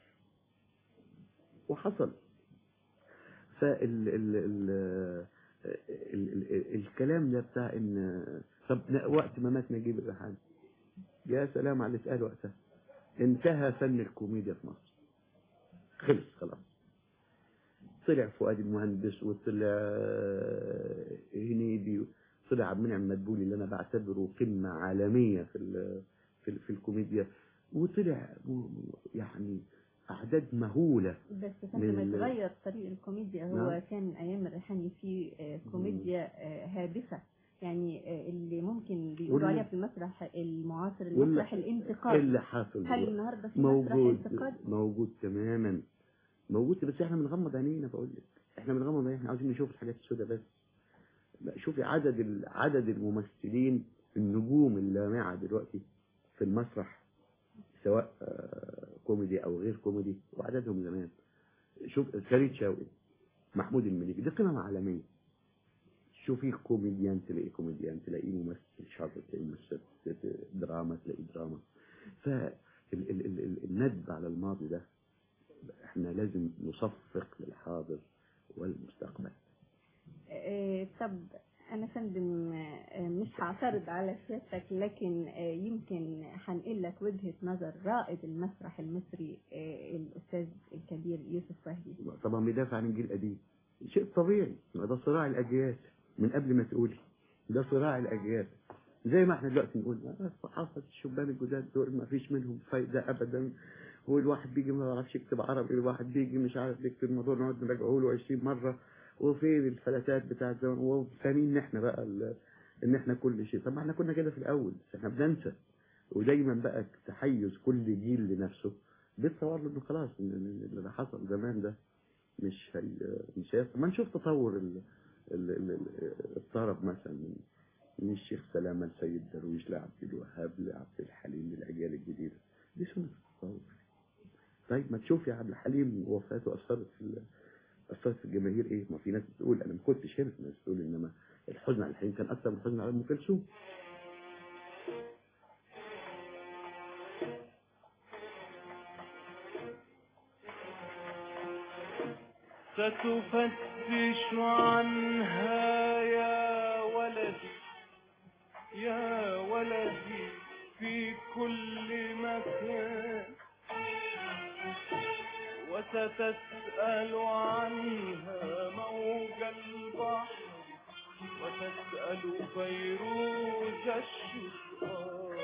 وحصل فال ال ال ال ال الكلام ده بتاع ان طب ن- وقت ما مات نجيب الريحاني يا سلام على اللي اتقال وقتها انتهى فن الكوميديا في مصر خلص خلاص طلع فؤاد المهندس وطلع آه، هنيدي طلع عبد المنعم مدبولي اللي انا بعتبره قمه عالميه في ال- في, ال- في الكوميديا وطلع م- يعني اعداد مهوله بس يا فندم لل- اتغير طريق الكوميديا هو نعم. كان ايام الريحاني في آه، كوميديا آه، هادفه يعني آه، اللي ممكن بيقولوا وال- عليها في المسرح المعاصر وال- المسرح الانتقادي اللي حاصل هل دلوقتي. النهارده في مسرح موجود انتقادي؟ موجود تماما موجود بس احنا بنغمض عينينا بقول لك احنا بنغمض احنا عاوزين نشوف الحاجات السوداء بس لا، شوفي عدد ال- عدد الممثلين النجوم اللامعة دلوقتي في المسرح سواء آه، كوميدي او غير كوميدي وعددهم زمان شوف فريد شوقي محمود المليكي دي قمم عالمية شوفي كوميديان تلاقي كوميديان تلاقي ممثل شاطر تلاقي ممثل دراما تلاقي دراما فالندب على الماضي ده احنا لازم نصفق للحاضر والمستقبل آه، طب أنا فندم آه، مش هعترض على سيادتك لكن آه، يمكن هنقل لك وجهة نظر رائد المسرح المصري آه، الأستاذ الكبير يوسف وهبي طبعا بيدافع عن الجيل القديم شيء طبيعي ما ده صراع الاجيال من قبل ما تقولي ده صراع الاجيال زي ما احنا دلوقتي نقول آه، الصحافه الشبان الجداد دول ما فيش منهم فايده ابدا هو الواحد بيجي ما بيعرفش يكتب عربي الواحد بيجي مش عارف يكتب الموضوع نقعد نراجعه له 20 مره وفين الفلاتات بتاعت زمان وفاهمين ان احنا بقى ال- ان احنا كل شيء طب ما احنا كنا كده في الاول بس احنا بننسى ودايما بقى تحيز كل جيل لنفسه بيتصور له انه خلاص إن- إن اللي حصل زمان ده مش هي مش هيحصل ما نشوف تطور ال... ال... ال... ال- الطرب مثلا من من الشيخ سلامة لسيد درويش لعبد الوهاب لعبد الحليم للأجيال الجديدة دي سنة التطور طيب ما تشوف يا عبد الحليم وفاته أثرت في ال... أثرت في الجماهير إيه؟ ما في ناس بتقول أنا ما كنتش هنا في ناس بتقول إنما الحزن على الحليم كان أكثر من الحزن على أم كلثوم ستفتش عنها يا ولدي يا ولدي في كل مكان وستسأل عنها موج البحر وتسأل فيروز الشقاق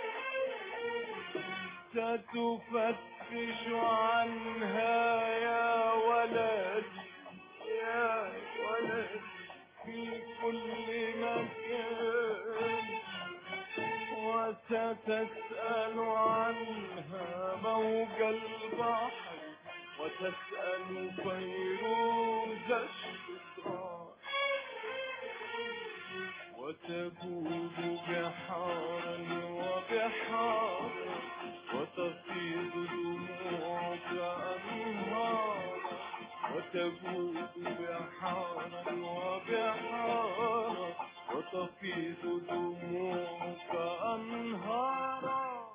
ستفتش عنها يا ولدي يا ولدي في كل مكان وستسأل عنها موج البحر وتسأل فيروز الشقاق وتجود بحارا وبحارا وتفيض دموعك أنهارا وتجود بحارا وبحارا وتفيض دموعك أنهارا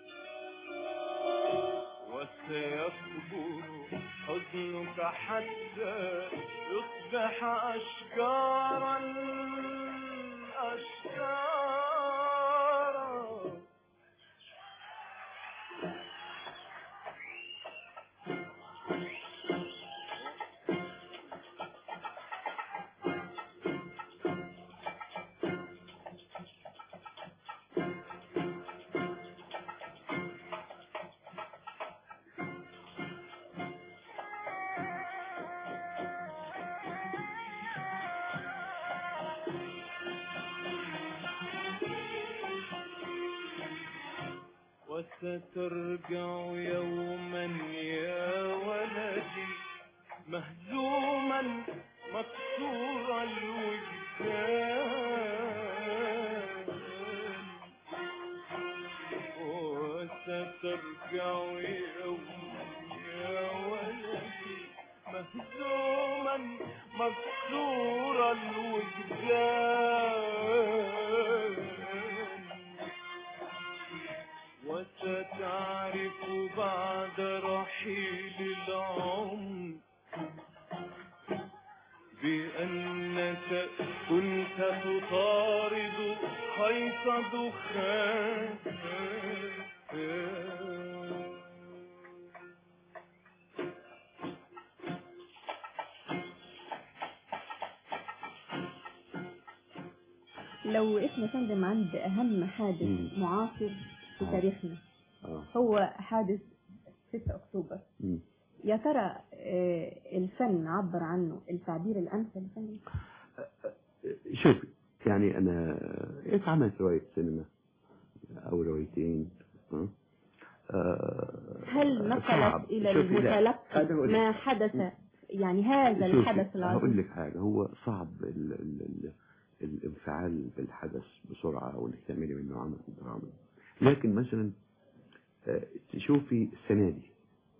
وسيكبر حزنك حتى يصبح أشجارا أشجارا وسترجع يوما يا ولدي مهزوما مكسور الوجدان وسترجع يوما يا ولدي مهزوما مكسور الوجدان وستعرف بعد رحيل العمر بأنك كنت تطارد خيط دخان لو وقفنا يا فندم عند أهم حادث مم. معاصر في آه. تاريخنا آه. هو حادث 6 أكتوبر مم. يا ترى آه، الفن عبر عنه التعبير الأمثل يا فندم شوفي يعني انا اتعملت رواية سينما او روايتين ها؟ آه، هل صعب. نقلت إلى شوفي، لا، المتلقي أنا أقول لك. ما حدث يعني هذا شوفي، الحدث هقول العظيم لك حاجة هو صعب ال ال ال الانفعال بالحدث بسرعة وانك تعملي منه عمل درامي لكن مثلا آه، تشوفي السنة دي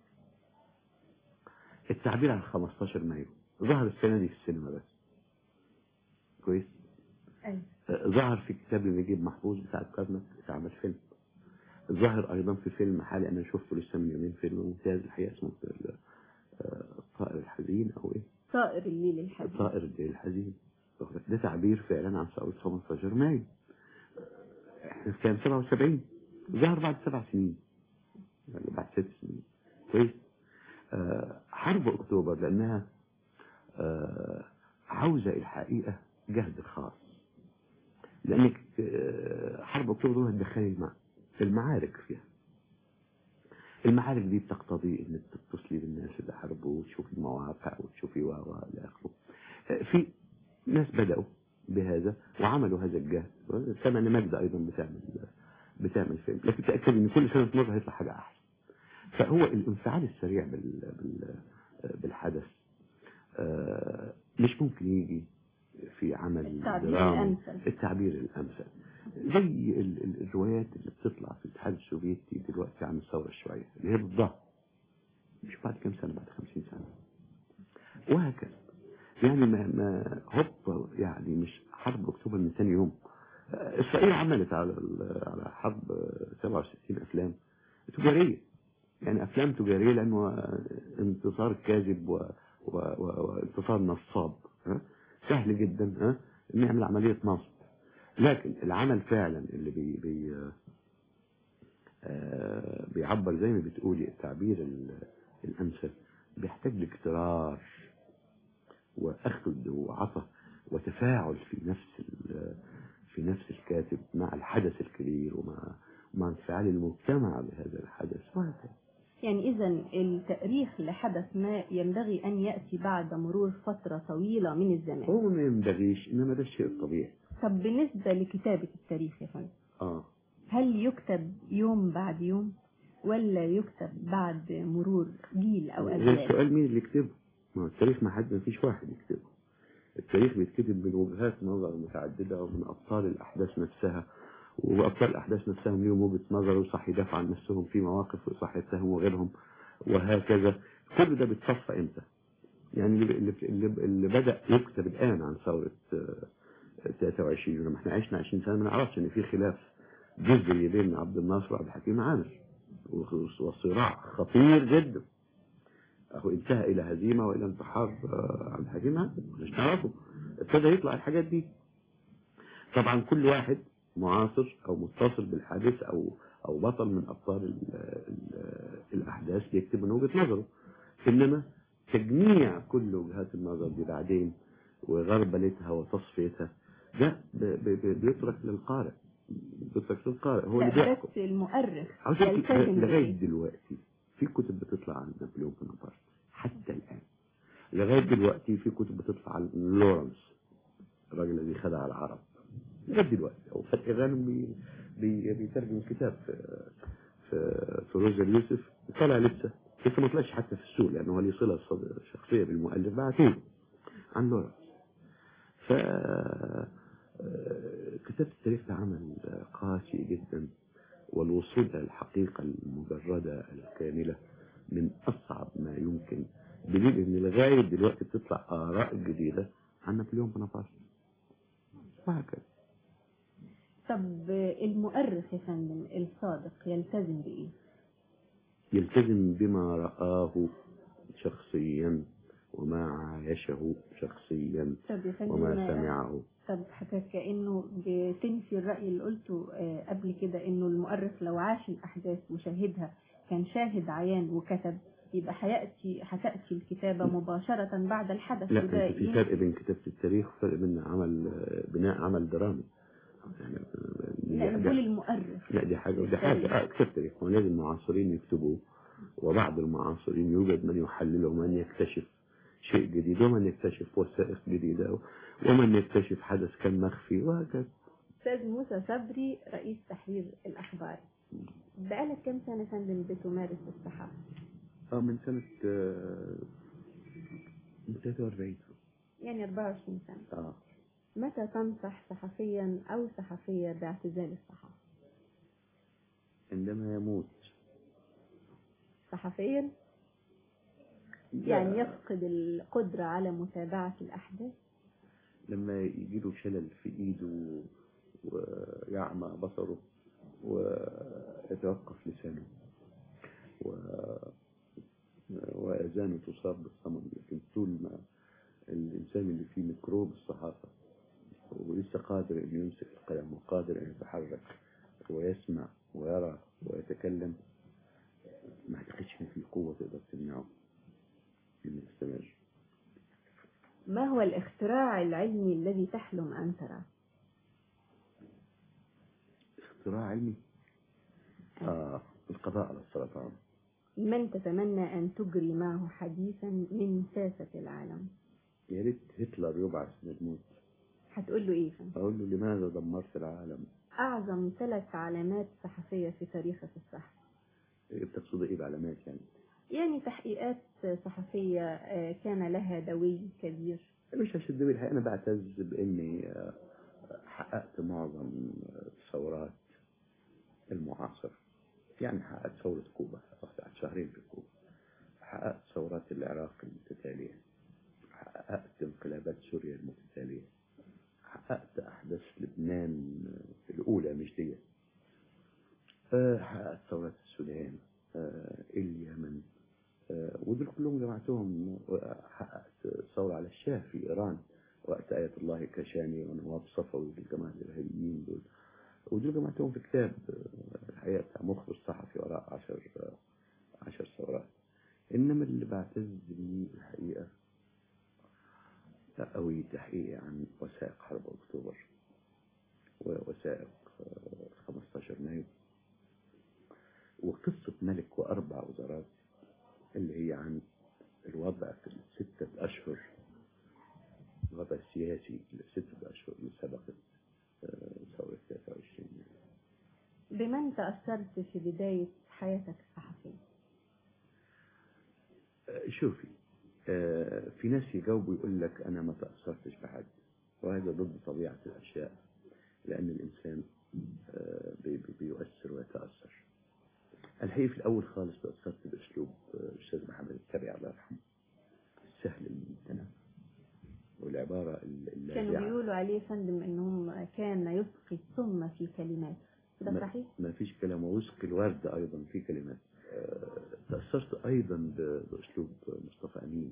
التعبير عن 15 مايو ظهر السنة دي في السينما بس كويس أيوة. آه، ظهر في كتاب نجيب محفوظ بتاع الكرنك اتعمل فيلم ظهر ايضا في فيلم حالي انا شفته لسه من يومين فيلم ممتاز الحقيقه اسمه آه، الطائر الحزين او ايه طائر الليل الحزين طائر الليل الحزين ده تعبير فعلا عن ثورة 15 مايو احنا في كام 77 ظهر بعد سبع سنين يعني بعد ست سنين كويس آه حرب اكتوبر لانها آه عاوزة الحقيقة جهد خاص لانك آه حرب اكتوبر دول هتدخلي المع... المعارك فيها المعارك دي بتقتضي انك تتصلي بالناس اللي حاربوا وتشوفي المواقع وتشوفي و و الى اخره آه، في ناس بدأوا بهذا وعملوا هذا الجهد سمع ان ماجدة ايضا بتعمل بتعمل فيلم لكن تأكد ان كل سنة مرة هيطلع حاجة احسن فهو الانفعال السريع بال... بال... بالحدث آه، مش ممكن يجي في عمل التعبير درامي الأمثل. التعبير الامثل زي ال... ال- الروايات اللي بتطلع في الاتحاد السوفيتي دلوقتي عن الثورة الشيوعية اللي هي ضدها مش بعد كام سنة بعد خمسين سنة وهكذا يعني ما ما هوب يعني مش حرب اكتوبر من ثاني يوم آه، اسرائيل عملت على ال- على حرب آه، 67 افلام تجاريه يعني افلام تجاريه لانه آه، انتصار كاذب و- و- و- وانتصار نصاب ها؟ سهل جدا ها نعمل عمليه نصب لكن العمل فعلا اللي بي بي آه، آه، بيعبر زي ما بتقولي التعبير ال- الامثل بيحتاج لاكترار واخذ وعطى وتفاعل في نفس ال- في نفس الكاتب مع الحدث الكبير ومع مع انفعال المجتمع بهذا الحدث وهكذا يعني إذا التأريخ لحدث ما ينبغي أن يأتي بعد مرور فترة طويلة من الزمان هو ما ينبغيش انما ده الشيء الطبيعي طب بالنسبة لكتابة التاريخ يا فندم اه هل يكتب يوم بعد يوم ولا يكتب بعد مرور جيل أو ده أجيال السؤال مين اللي يكتبه ما هو التاريخ ما حد ما فيش واحد يكتبه التاريخ بيتكتب من وجهات نظر متعددة ومن أبطال الأحداث نفسها وأبطال الأحداث نفسهم ليهم وجهة نظر وصح يدافع عن نفسهم في مواقف وصح يتهموا غيرهم وهكذا كل ده بيتصفى إمتى يعني اللي, اللي, اللي, اللي بدأ يكتب الآن عن ثورة آه، 23 لما احنا عشنا 20 سنة ما نعرفش إن في خلاف جذري بين عبد الناصر وعبد الحكيم عامر وصراع خطير جدا اهو انتهى الى هزيمه والى انتحار آه، عبد الحكيم عامر مش نعرفه ابتدى يطلع الحاجات دي طبعا كل واحد معاصر او متصل بالحادث او او بطل من ابطال ال ال الاحداث بيكتب من وجهه نظره انما تجميع كل وجهات النظر دي بعدين وغربلتها وتصفيتها ده ب- ب- ب- بيترك للقارئ بيترك للقارئ هو اللي لا بيحكم بس المؤرخ عاوز أقول لك يلتزم لغاية بإيه؟ دلوقتي في كتب بتطلع عن نابليون بونابرت حتى الآن لغاية دلوقتي في كتب بتطلع عن لورنس الراجل الذي خدع العرب لغاية دلوقتي أو فتحي غانم بي بي بيترجم كتاب في في, في روزر يوسف طلع لسه لسه ما طلعش حتى في السوق لأنه هو ليه صلة صد- شخصية بالمؤلف بعتوه عن لورنس ف آه، كتابة التاريخ ده عمل قاسي جدا والوصول إلى الحقيقة المجردة الكاملة من أصعب ما يمكن بدليل إن لغاية دلوقتي بتطلع آراء جديدة عن نابليون بونابرت وهكذا طب المؤرخ يا فندم الصادق يلتزم بإيه؟ يلتزم بما رآه شخصيا وما عايشه شخصيا طب يا فندم وما سمعه طب حضرتك كأنه بتنفي الرأي اللي قلته آه، قبل كده إنه المؤرخ لو عاش الأحداث وشاهدها كان شاهد عيان وكتب يبقى هيأتي هتأتي الكتابة مباشرة بعد الحدث لا وده انت في ين- فرق بين كتابة التاريخ وفرق بين عمل بناء عمل درامي يعني لا ده- نقول المؤرخ لا دي حاجة ودي حاجة اه كتاب تاريخ هو لازم المعاصرين يكتبوه وبعض المعاصرين يوجد من يحلله ومن يكتشف شيء جديد ومن يكتشف وثائق جديدة ومن يكتشف حدث كان مخفي وهكذا أستاذ موسى صبري رئيس تحرير الأخبار بقالك كم سنة يا فندم بتمارس الصحافة؟ اه من سنة آه، من 43 يعني 24 سنة اه متى تنصح صحفيا أو صحفية باعتزال الصحافة عندما يموت صحفيا يعني يفقد القدرة على متابعة الأحداث لما يجيله شلل في ايده ويعمى بصره ويتوقف لسانه و... وأذانه تصاب بالصمم لكن طول ما الإنسان اللي فيه ميكروب الصحافة ولسه قادر أن يمسك القلم وقادر أن يتحرك ويسمع ويرى ويتكلم ما اعتقدش ان في قوة تقدر تمنعه انه يستمر ما هو الاختراع العلمي الذي تحلم أن تراه اختراع علمي آه القضاء على السرطان من تتمنى أن تجري معه حديثا من ساسة العالم يا ريت هتلر يبعث من الموت هتقول له إيه فندم؟ أقول له لماذا دمرت العالم أعظم ثلاث علامات صحفية في تاريخك الصحفي إيه بتقصد إيه بعلامات يعني يعني تحقيقات صحفية آه، كان لها دوي كبير مش هشد بالحقيقة أنا بعتز بإني آه، حققت معظم الثورات المعاصرة يعني حققت ثورة كوبا قعدت شهرين في كوبا حققت ثورات العراق المتتالية حققت انقلابات سوريا المتتالية حققت أحداث لبنان الأولى مش دي آه، حققت ثورات السودان آه، اليمن آه، ودول كلهم جمعتهم حققت ثورة على الشاه في إيران وقت آية الله كشاني ونواب صفوي والجماعة الإرهابيين دول ودول جمعتهم في كتاب آه، الحقيقة بتاع مخبر صحفي وراء عشر آه، عشر ثورات إنما اللي بعتز بيه الحقيقة قوي تحقيقي عن وثائق حرب أكتوبر ووثائق آه، 15 مايو وقصة ملك وأربع وزارات اللي هي عن الوضع في الستة أشهر الوضع السياسي الستة أشهر اللي سبقت آه، ثورة 23 بمن تأثرت في بداية حياتك الصحفية آه، شوفي آه، في ناس يجاوبوا يقول لك أنا ما تأثرتش بحد وهذا ضد طبيعة الأشياء لأن الإنسان آه، بي- بي- بيؤثر ويتأثر الحقيقة في الأول خالص تأثرت بأسلوب آه، الأستاذ محمد التبعي الله يرحمه السهل الممتنع والعبارة ال- كانوا اللاذعة بيقولوا عليه فندم انهم كان يسقي السم في كلمات ده ما- صحيح؟ ما فيش كلام ووسق الورد أيضا في كلمات آه، تأثرت أيضا ب- بأسلوب مصطفى أمين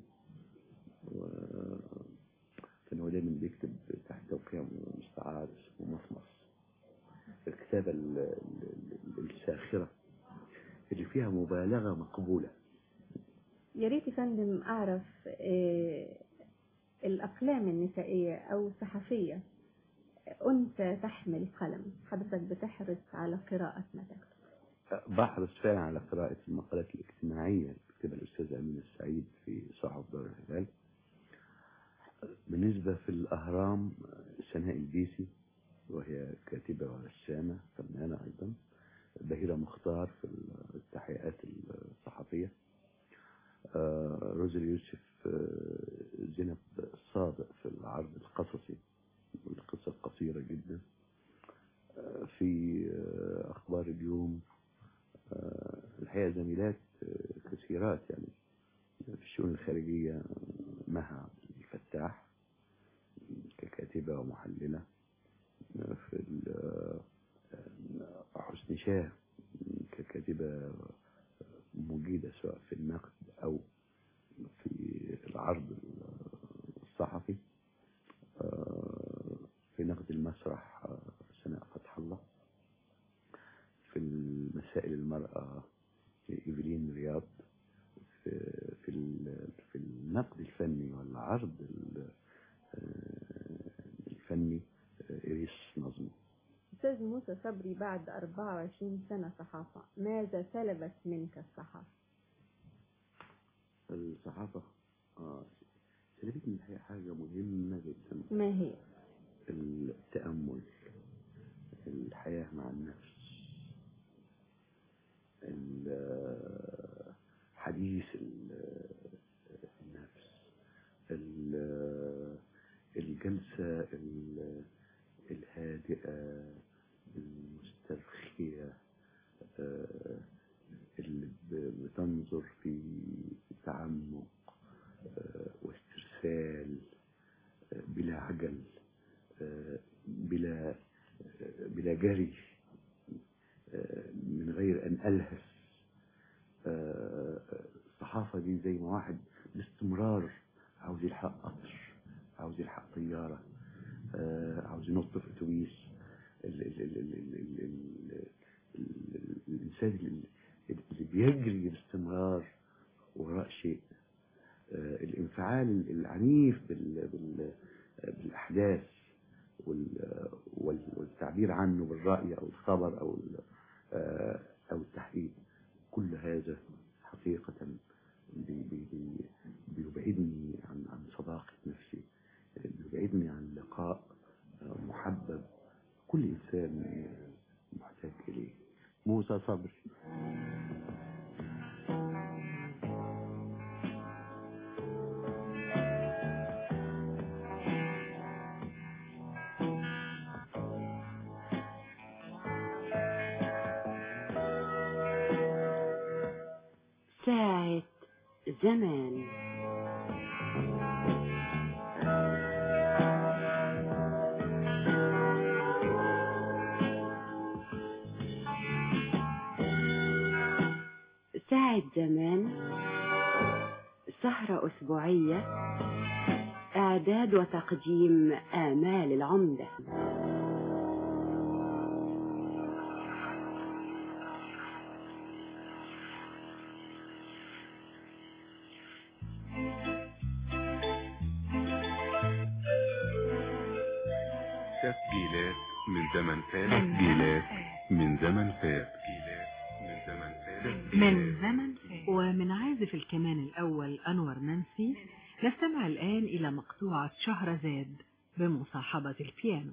وكان هو دايما بيكتب تحت توقيع مستعار اسمه مصمص الكتابة ال- ال- الساخرة اللي فيها مبالغة مقبولة يا ريت يا فندم اعرف آه، الاقلام النسائية او الصحفية انثى تحمل قلم حضرتك بتحرص على قراءة ما تكتب بحرص فعلا على قراءة المقالات الاجتماعية اللي بتكتبها الأستاذ أمين السعيد في صحف دار الهلال بالنسبة في الأهرام سناء البيسي وهي كاتبة ورسامة فنانة أيضا بهيرة مختار في التحقيقات الصحفية آه، روزي يوسف آه، زينب الصادق في العرض القصصي والقصة قصيرة جدا آه، في آه، أخبار اليوم آه، الحقيقة زميلات آه، كثيرات يعني في الشؤون الخارجية آه، مها عبد الفتاح ككاتبة ومحللة آه، في ال- آه، آه، حسن شاه ككاتبة مجيدة سواء في النقد أو في العرض الصحفي آه، في نقد المسرح آه، سناء فتح الله في مسائل المرأة إيفلين رياض في في ال- في النقد الفني والعرض ال- آه، الفني آه، إريس نظمي أستاذ موسى صبري بعد 24 سنة صحافة ماذا سلبت منك الصحافة؟ الصحافة آه سلبتني الحقيقة حاجة مهمة جدا ما هي؟ التأمل الحياة مع النفس ال- حديث ال- النفس الجلسة ال- الهادئة المسترخية آه، اللي ب- بتنظر في تعمق آه، واسترسال آه، بلا عجل آه، بلا آه، بلا جري آه، من غير أن ألهث آه، الصحافة دي زي ما واحد باستمرار عاوز يلحق قطر عاوز يلحق طيارة آه، عاوز ينط في أتوبيس ال- ال- ال- ال- ال- ال- ال- ال- الإنسان اللي- اللي بيجري باستمرار وراء شيء آه، الانفعال العنيف بال- بال- بالأحداث وال- وال- والتعبير عنه بالرأي أو الخبر أو ال- آه، أو التحقيق كل هذا حقيقة بي- بي- بي- بيبعدني عن عن صداقة نفسي بيبعدني عن لقاء آه، محبب كل إنسان محتاج إليه موسى صبري ساعة زمان ساعة زمان سهرة أسبوعية إعداد وتقديم آمال العمدة تسجيلات من زمن فات تسجيلات من زمن فات تسجيلات من زمن فات من زمن ومن عازف الكمان الأول أنور منسي نستمع الآن إلى مقطوعة شهرزاد بمصاحبة البيانو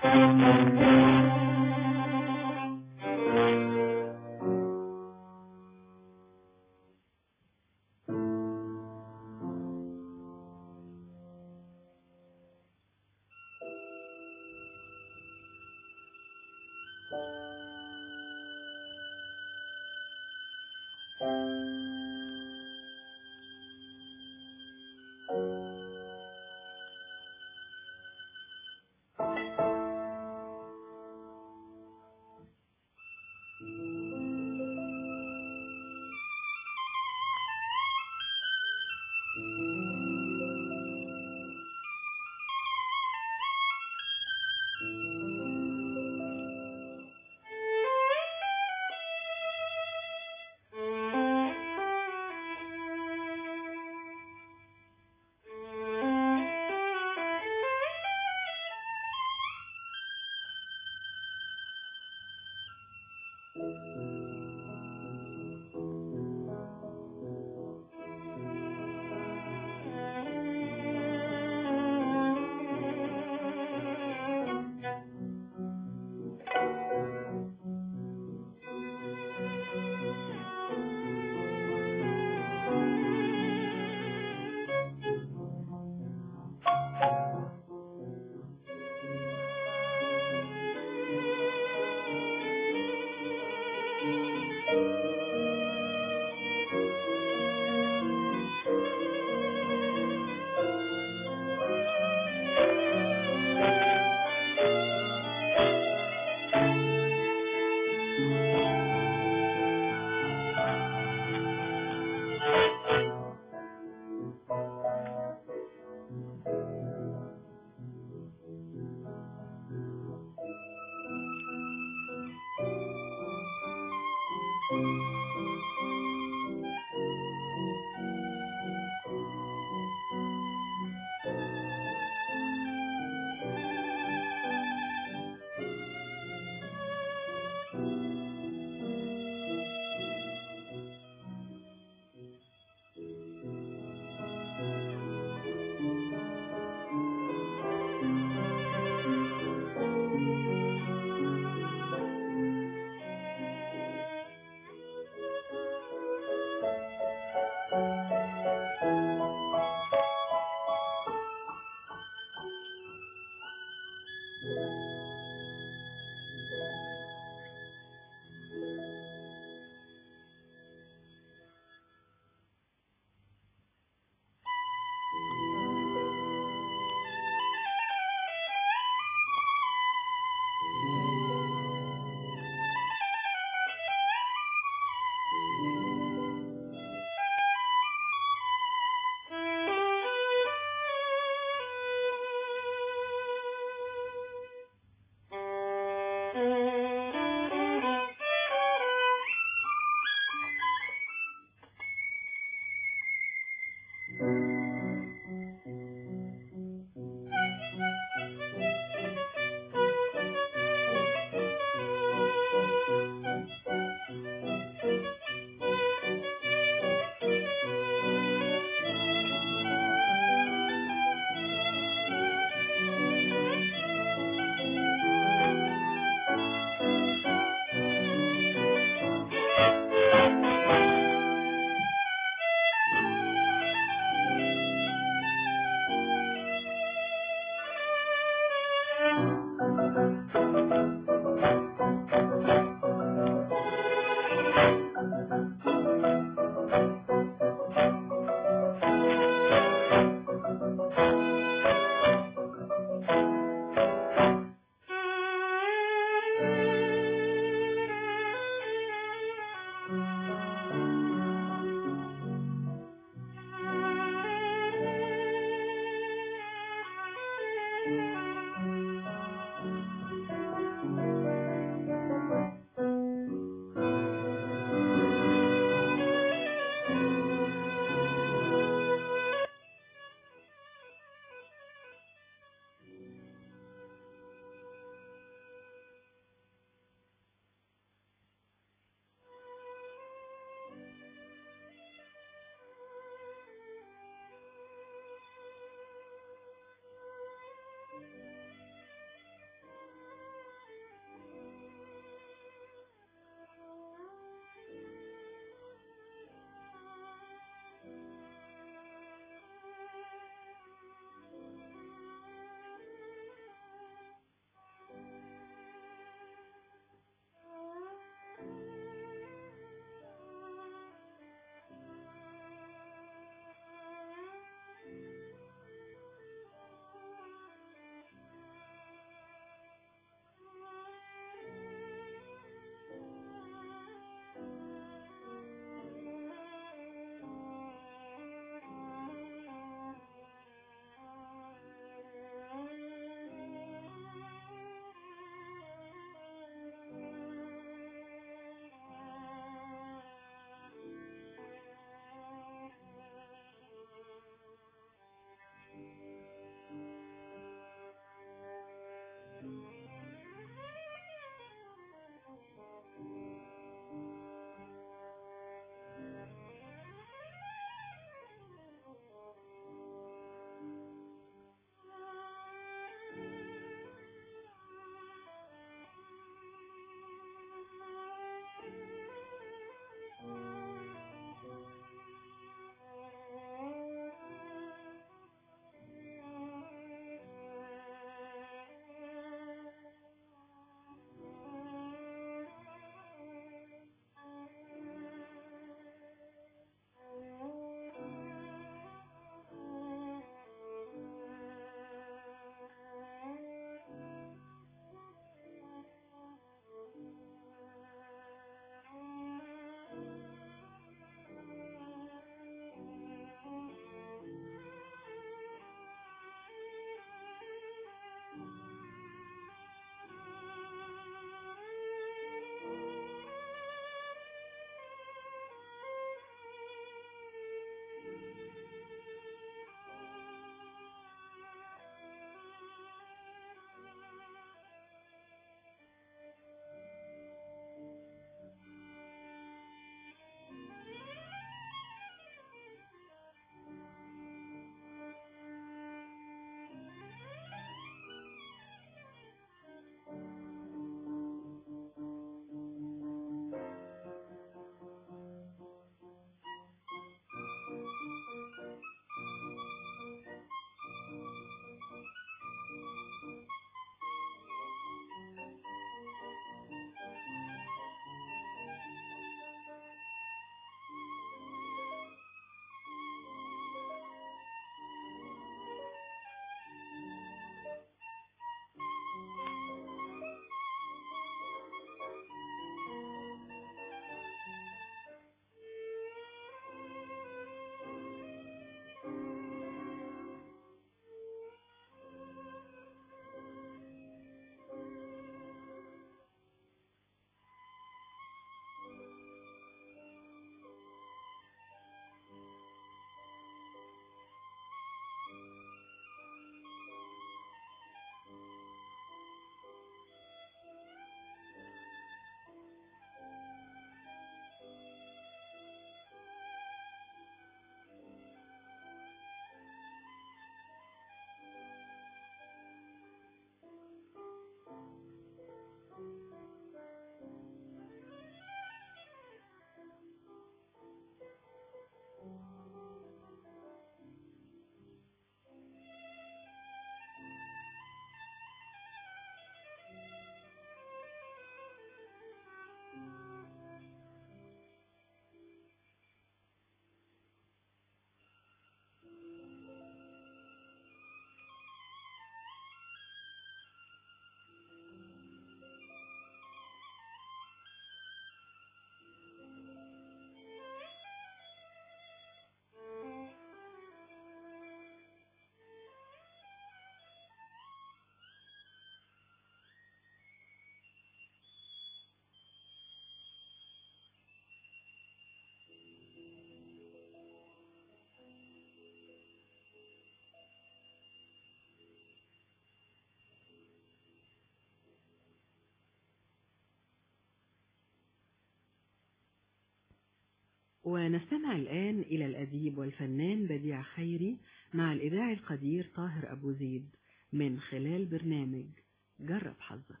ونستمع الآن إلى الأديب والفنان بديع خيري مع الإذاعي القدير طاهر أبو زيد من خلال برنامج جرب حظك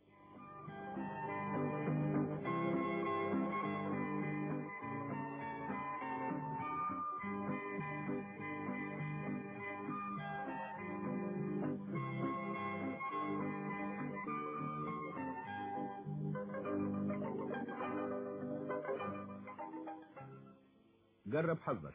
جرب حظك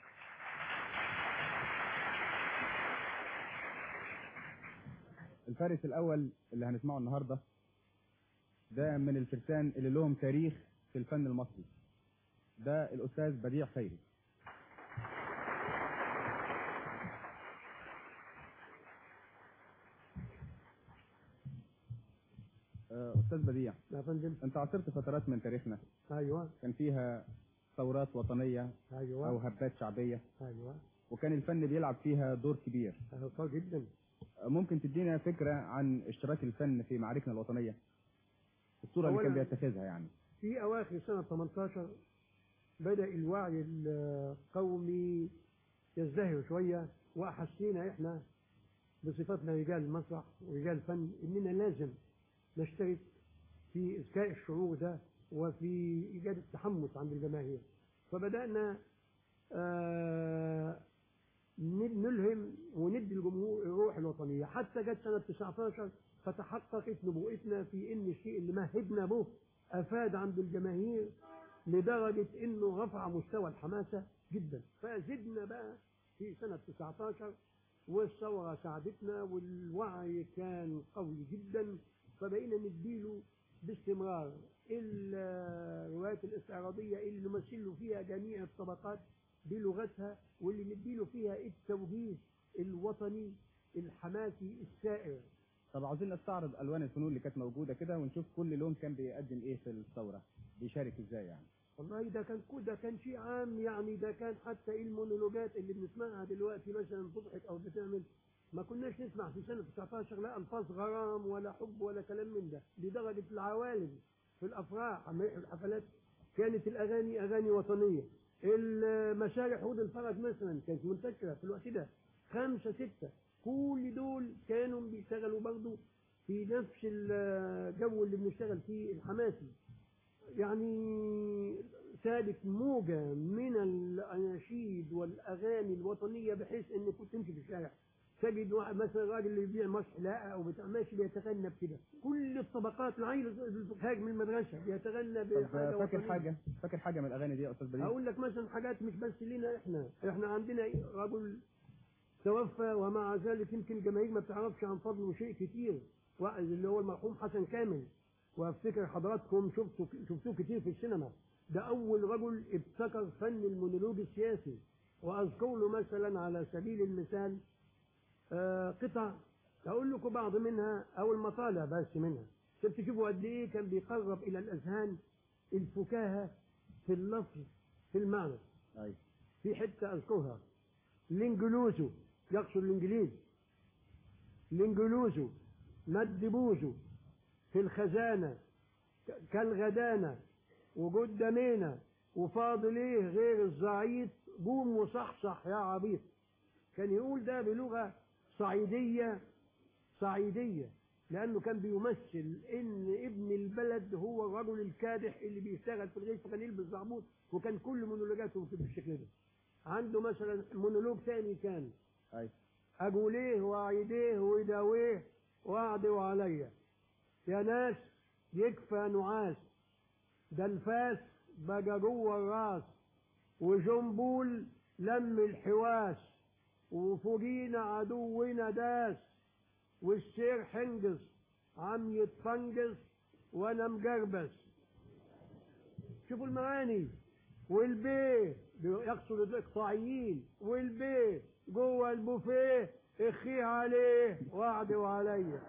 الفارس الأول اللي هنسمعه النهاردة ده من الفرسان اللي لهم تاريخ في الفن المصري ده الأستاذ بديع خيري آه، أستاذ بديع يا فندم أنت عاصرت فترات من تاريخنا ايوه كان فيها ثورات وطنية ايوه أو هبات شعبية ايوه وكان الفن بيلعب فيها دور كبير ايوه جدا ممكن تدينا فكرة عن اشتراك الفن في معاركنا الوطنية الصورة اللي كان أولاً- بيتخذها يعني في اواخر سنه 18 بدا الوعي القومي يزدهر شويه واحسينا احنا بصفتنا رجال المسرح ورجال الفن اننا لازم نشترك في اذكاء الشعور ده وفي ايجاد التحمس عند الجماهير فبدانا آه ن- نلهم وندي الجمهور الروح الوطنيه حتى جت سنه 19 فتحققت نبوءتنا في ان الشيء اللي مهدنا به افاد عند الجماهير لدرجه انه رفع مستوى الحماسه جدا فزدنا بقى في سنه 19 والثوره ساعدتنا والوعي كان قوي جدا فبقينا نديله باستمرار الروايات الاستعراضيه اللي نمثل له فيها جميع الطبقات بلغتها واللي نديله فيها التوجيه الوطني الحماسي السائر طب عاوزين نستعرض الوان الفنون اللي كانت موجوده كده ونشوف كل لون كان بيقدم ايه في الثوره بيشارك ازاي يعني والله ده كان كل ده كان شيء عام يعني ده كان حتى المونولوجات اللي بنسمعها دلوقتي مثلا تضحك او بتعمل ما كناش نسمع في سنه 19 لا الفاظ غرام ولا حب ولا كلام من ده لدرجه العوالم في الافراح عم يحيوا الحفلات كانت الاغاني اغاني وطنيه المسارح عود الفرج مثلا كانت منتشره في الوقت ده خمسه سته كل دول كانوا بيشتغلوا برضه في نفس الجو اللي بنشتغل فيه الحماسي يعني سادت موجة من الأناشيد والأغاني الوطنية بحيث إنك كنت تمشي في الشارع تجد واحد مثلا راجل اللي بيبيع مصح لاقة أو بتاع ماشي بيتغنى بكده كل الطبقات العيل الفقهاج من المدرسة بيتغنى طب بحاجة فاكر وطنية. حاجه فاكر حاجه من الاغاني دي يا استاذ بديع أقول لك مثلا حاجات مش بس لنا إحنا إحنا عندنا رجل توفى ومع ذلك يمكن الجماهير ما بتعرفش عن فضله شيء كتير واحد اللي هو المرحوم حسن كامل وافتكر حضراتكم شفتوا شفتوه كتير في السينما ده اول رجل ابتكر فن المونولوج السياسي واذكر له مثلا على سبيل المثال آه، قطع اقول لكم بعض منها او المطالع بس منها عشان تشوفوا قد ايه كان بيقرب الى الاذهان الفكاهه في اللفظ في المعنى ايوه في حته اذكرها الانجلوزو يقصد الانجليز الانجلوزو مد بوزو في الخزانه ك- كالغدانه وقدامينا وفاضل ايه غير الزعيط قوم وصحصح يا عبيط كان يقول ده بلغه صعيديه صعيديه لانه كان بيمثل ان ابن البلد هو الرجل الكادح اللي بيشتغل في الغيث فكان يلبس زعبوط وكان كل مونولوجاته بالشكل ده عنده مثلا مونولوج ثاني كان ايوه اقوليه واعيديه ويداويه واعدوا عليا يا ناس يكفى نعاس ده الفاس بقى جوه الراس وجنبول لم الحواس وفوقينا عدونا داس والسير حنجز عم يتفنجز وانا مجربس شوفوا المعاني والبيه يقصد الاقطاعيين والبيه جوه البوفيه اخيه عليه وعدي وعليا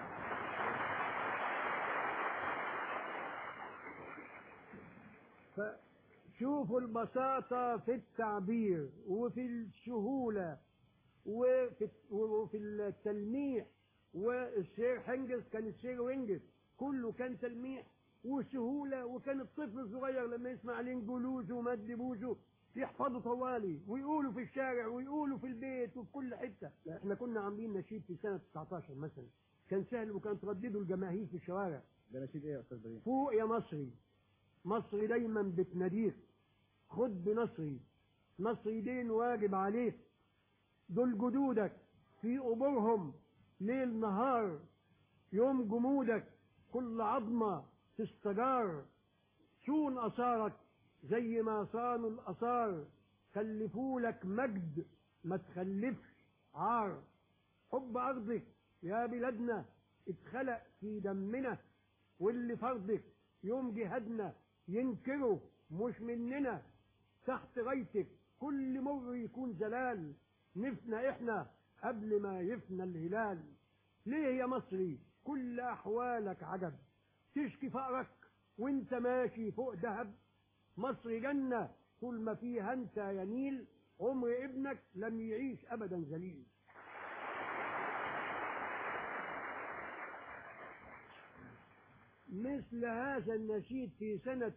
فشوفوا البساطة في التعبير وفي السهولة وفي وفي التلميح والشير حنجز كان الشير وينجز كله كان تلميح وسهولة وكان الطفل الصغير لما يسمع الانجلوز ومد بوزه يحفظوا طوالي ويقولوا في الشارع ويقولوا في البيت وفي كل حته لا، احنا كنا عاملين نشيد في سنه 19 مثلا كان سهل وكان تردده الجماهير في الشوارع ده نشيد ايه يا استاذ بديع فوق يا مصري مصري دايما بتناديك خد بنصري نصري دين واجب عليك دول جدودك في قبورهم ليل نهار يوم جمودك كل عظمة تستجار صون أثارك زي ما صانوا الأثار خلفولك مجد ما تخلفش عار حب أرضك يا بلادنا اتخلق في دمنا واللي فرضك يوم جهادنا ينكره مش مننا تحت غايتك كل مر يكون زلال نفنى احنا قبل ما يفنى الهلال ليه يا مصري كل احوالك عجب تشكي فقرك وانت ماشي فوق دهب مصر جنة طول ما فيها انت يا نيل عمر ابنك لم يعيش ابدا ذليل مثل هذا النشيد في سنة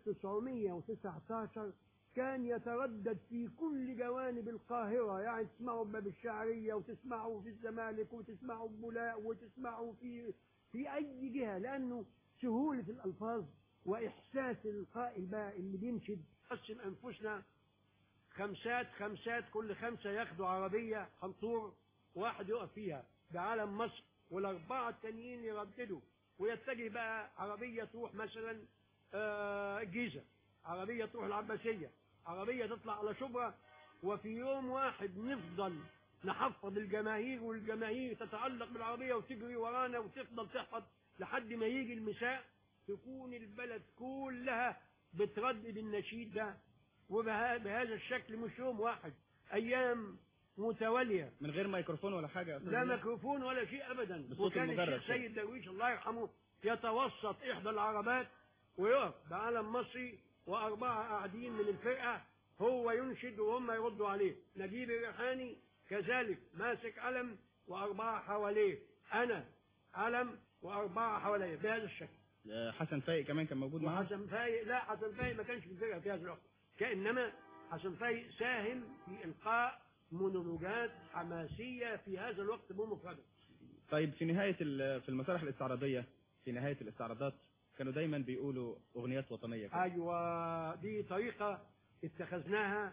919 كان يتردد في كل جوانب القاهرة يعني تسمعوا باب الشعرية وتسمعوا في الزمالك وتسمعوا في بولاق وتسمعوا في في أي جهة لأنه سهولة الألفاظ وإحساس القائل بقى اللي بينشد قسم أنفسنا خمسات خمسات كل خمسة ياخدوا عربية خنطور واحد يقف فيها بعلم مصر والأربعة التانيين يرددوا ويتجه بقى عربية تروح مثلا آه، الجيزة عربية تروح العباسية عربية تطلع على شبرا وفي يوم واحد نفضل نحفظ الجماهير والجماهير تتعلق بالعربية وتجري ورانا وتفضل تحفظ لحد ما يجي المساء تكون البلد كلها بتردد النشيد ده وبهذا الشكل مش يوم واحد أيام متوالية من غير ميكروفون ولا حاجه يا استاذ لا بديع؟ ميكروفون ولا شيء ابدا بالصوت وكان المجرد الشيخ كده. سيد درويش الله يرحمه يتوسط احدى العربات ويقف بعلم مصري واربعه قاعدين من الفرقه هو ينشد وهم يردوا عليه نجيب الريحاني كذلك ماسك علم واربعه حواليه انا علم واربعه حواليه بهذا الشكل آه، حسن فايق كمان كان موجود معاه وحسن فايق لا حسن فايق ما كانش في الفرقه في هذا الوقت كانما حسن فايق ساهم في القاء مونولوجات حماسيه في هذا الوقت بمفرده طيب في نهايه ال- في المسارح الاستعراضيه في نهايه الاستعراضات كانوا دايما بيقولوا اغنيات وطنيه كده. ايوه دي طريقه اتخذناها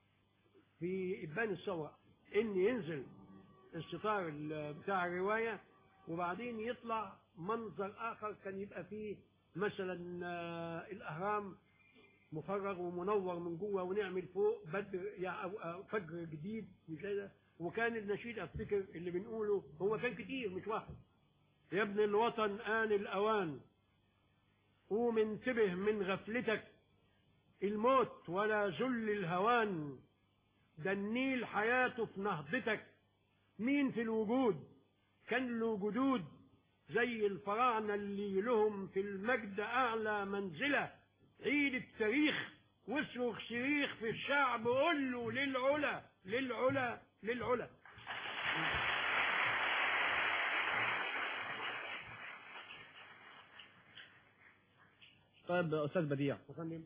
في ابان الثوره ان ينزل الستار ال- بتاع الروايه وبعدين يطلع منظر اخر كان يبقى فيه مثلا آه، الاهرام مفرغ ومنور من جوه ونعمل فوق بدر يعني أو- أو فجر جديد وكده وكان النشيد افتكر اللي بنقوله هو كان كتير مش واحد يا ابن الوطن آن الأوان قوم انتبه من غفلتك الموت ولا ذل الهوان ده النيل حياته في نهضتك مين في الوجود كان له جدود زي الفراعنة اللي لهم في المجد أعلى منزلة عيد التاريخ واصرخ صريخ في الشعب قول له للعلا للعلا للعلا طيب استاذ بديع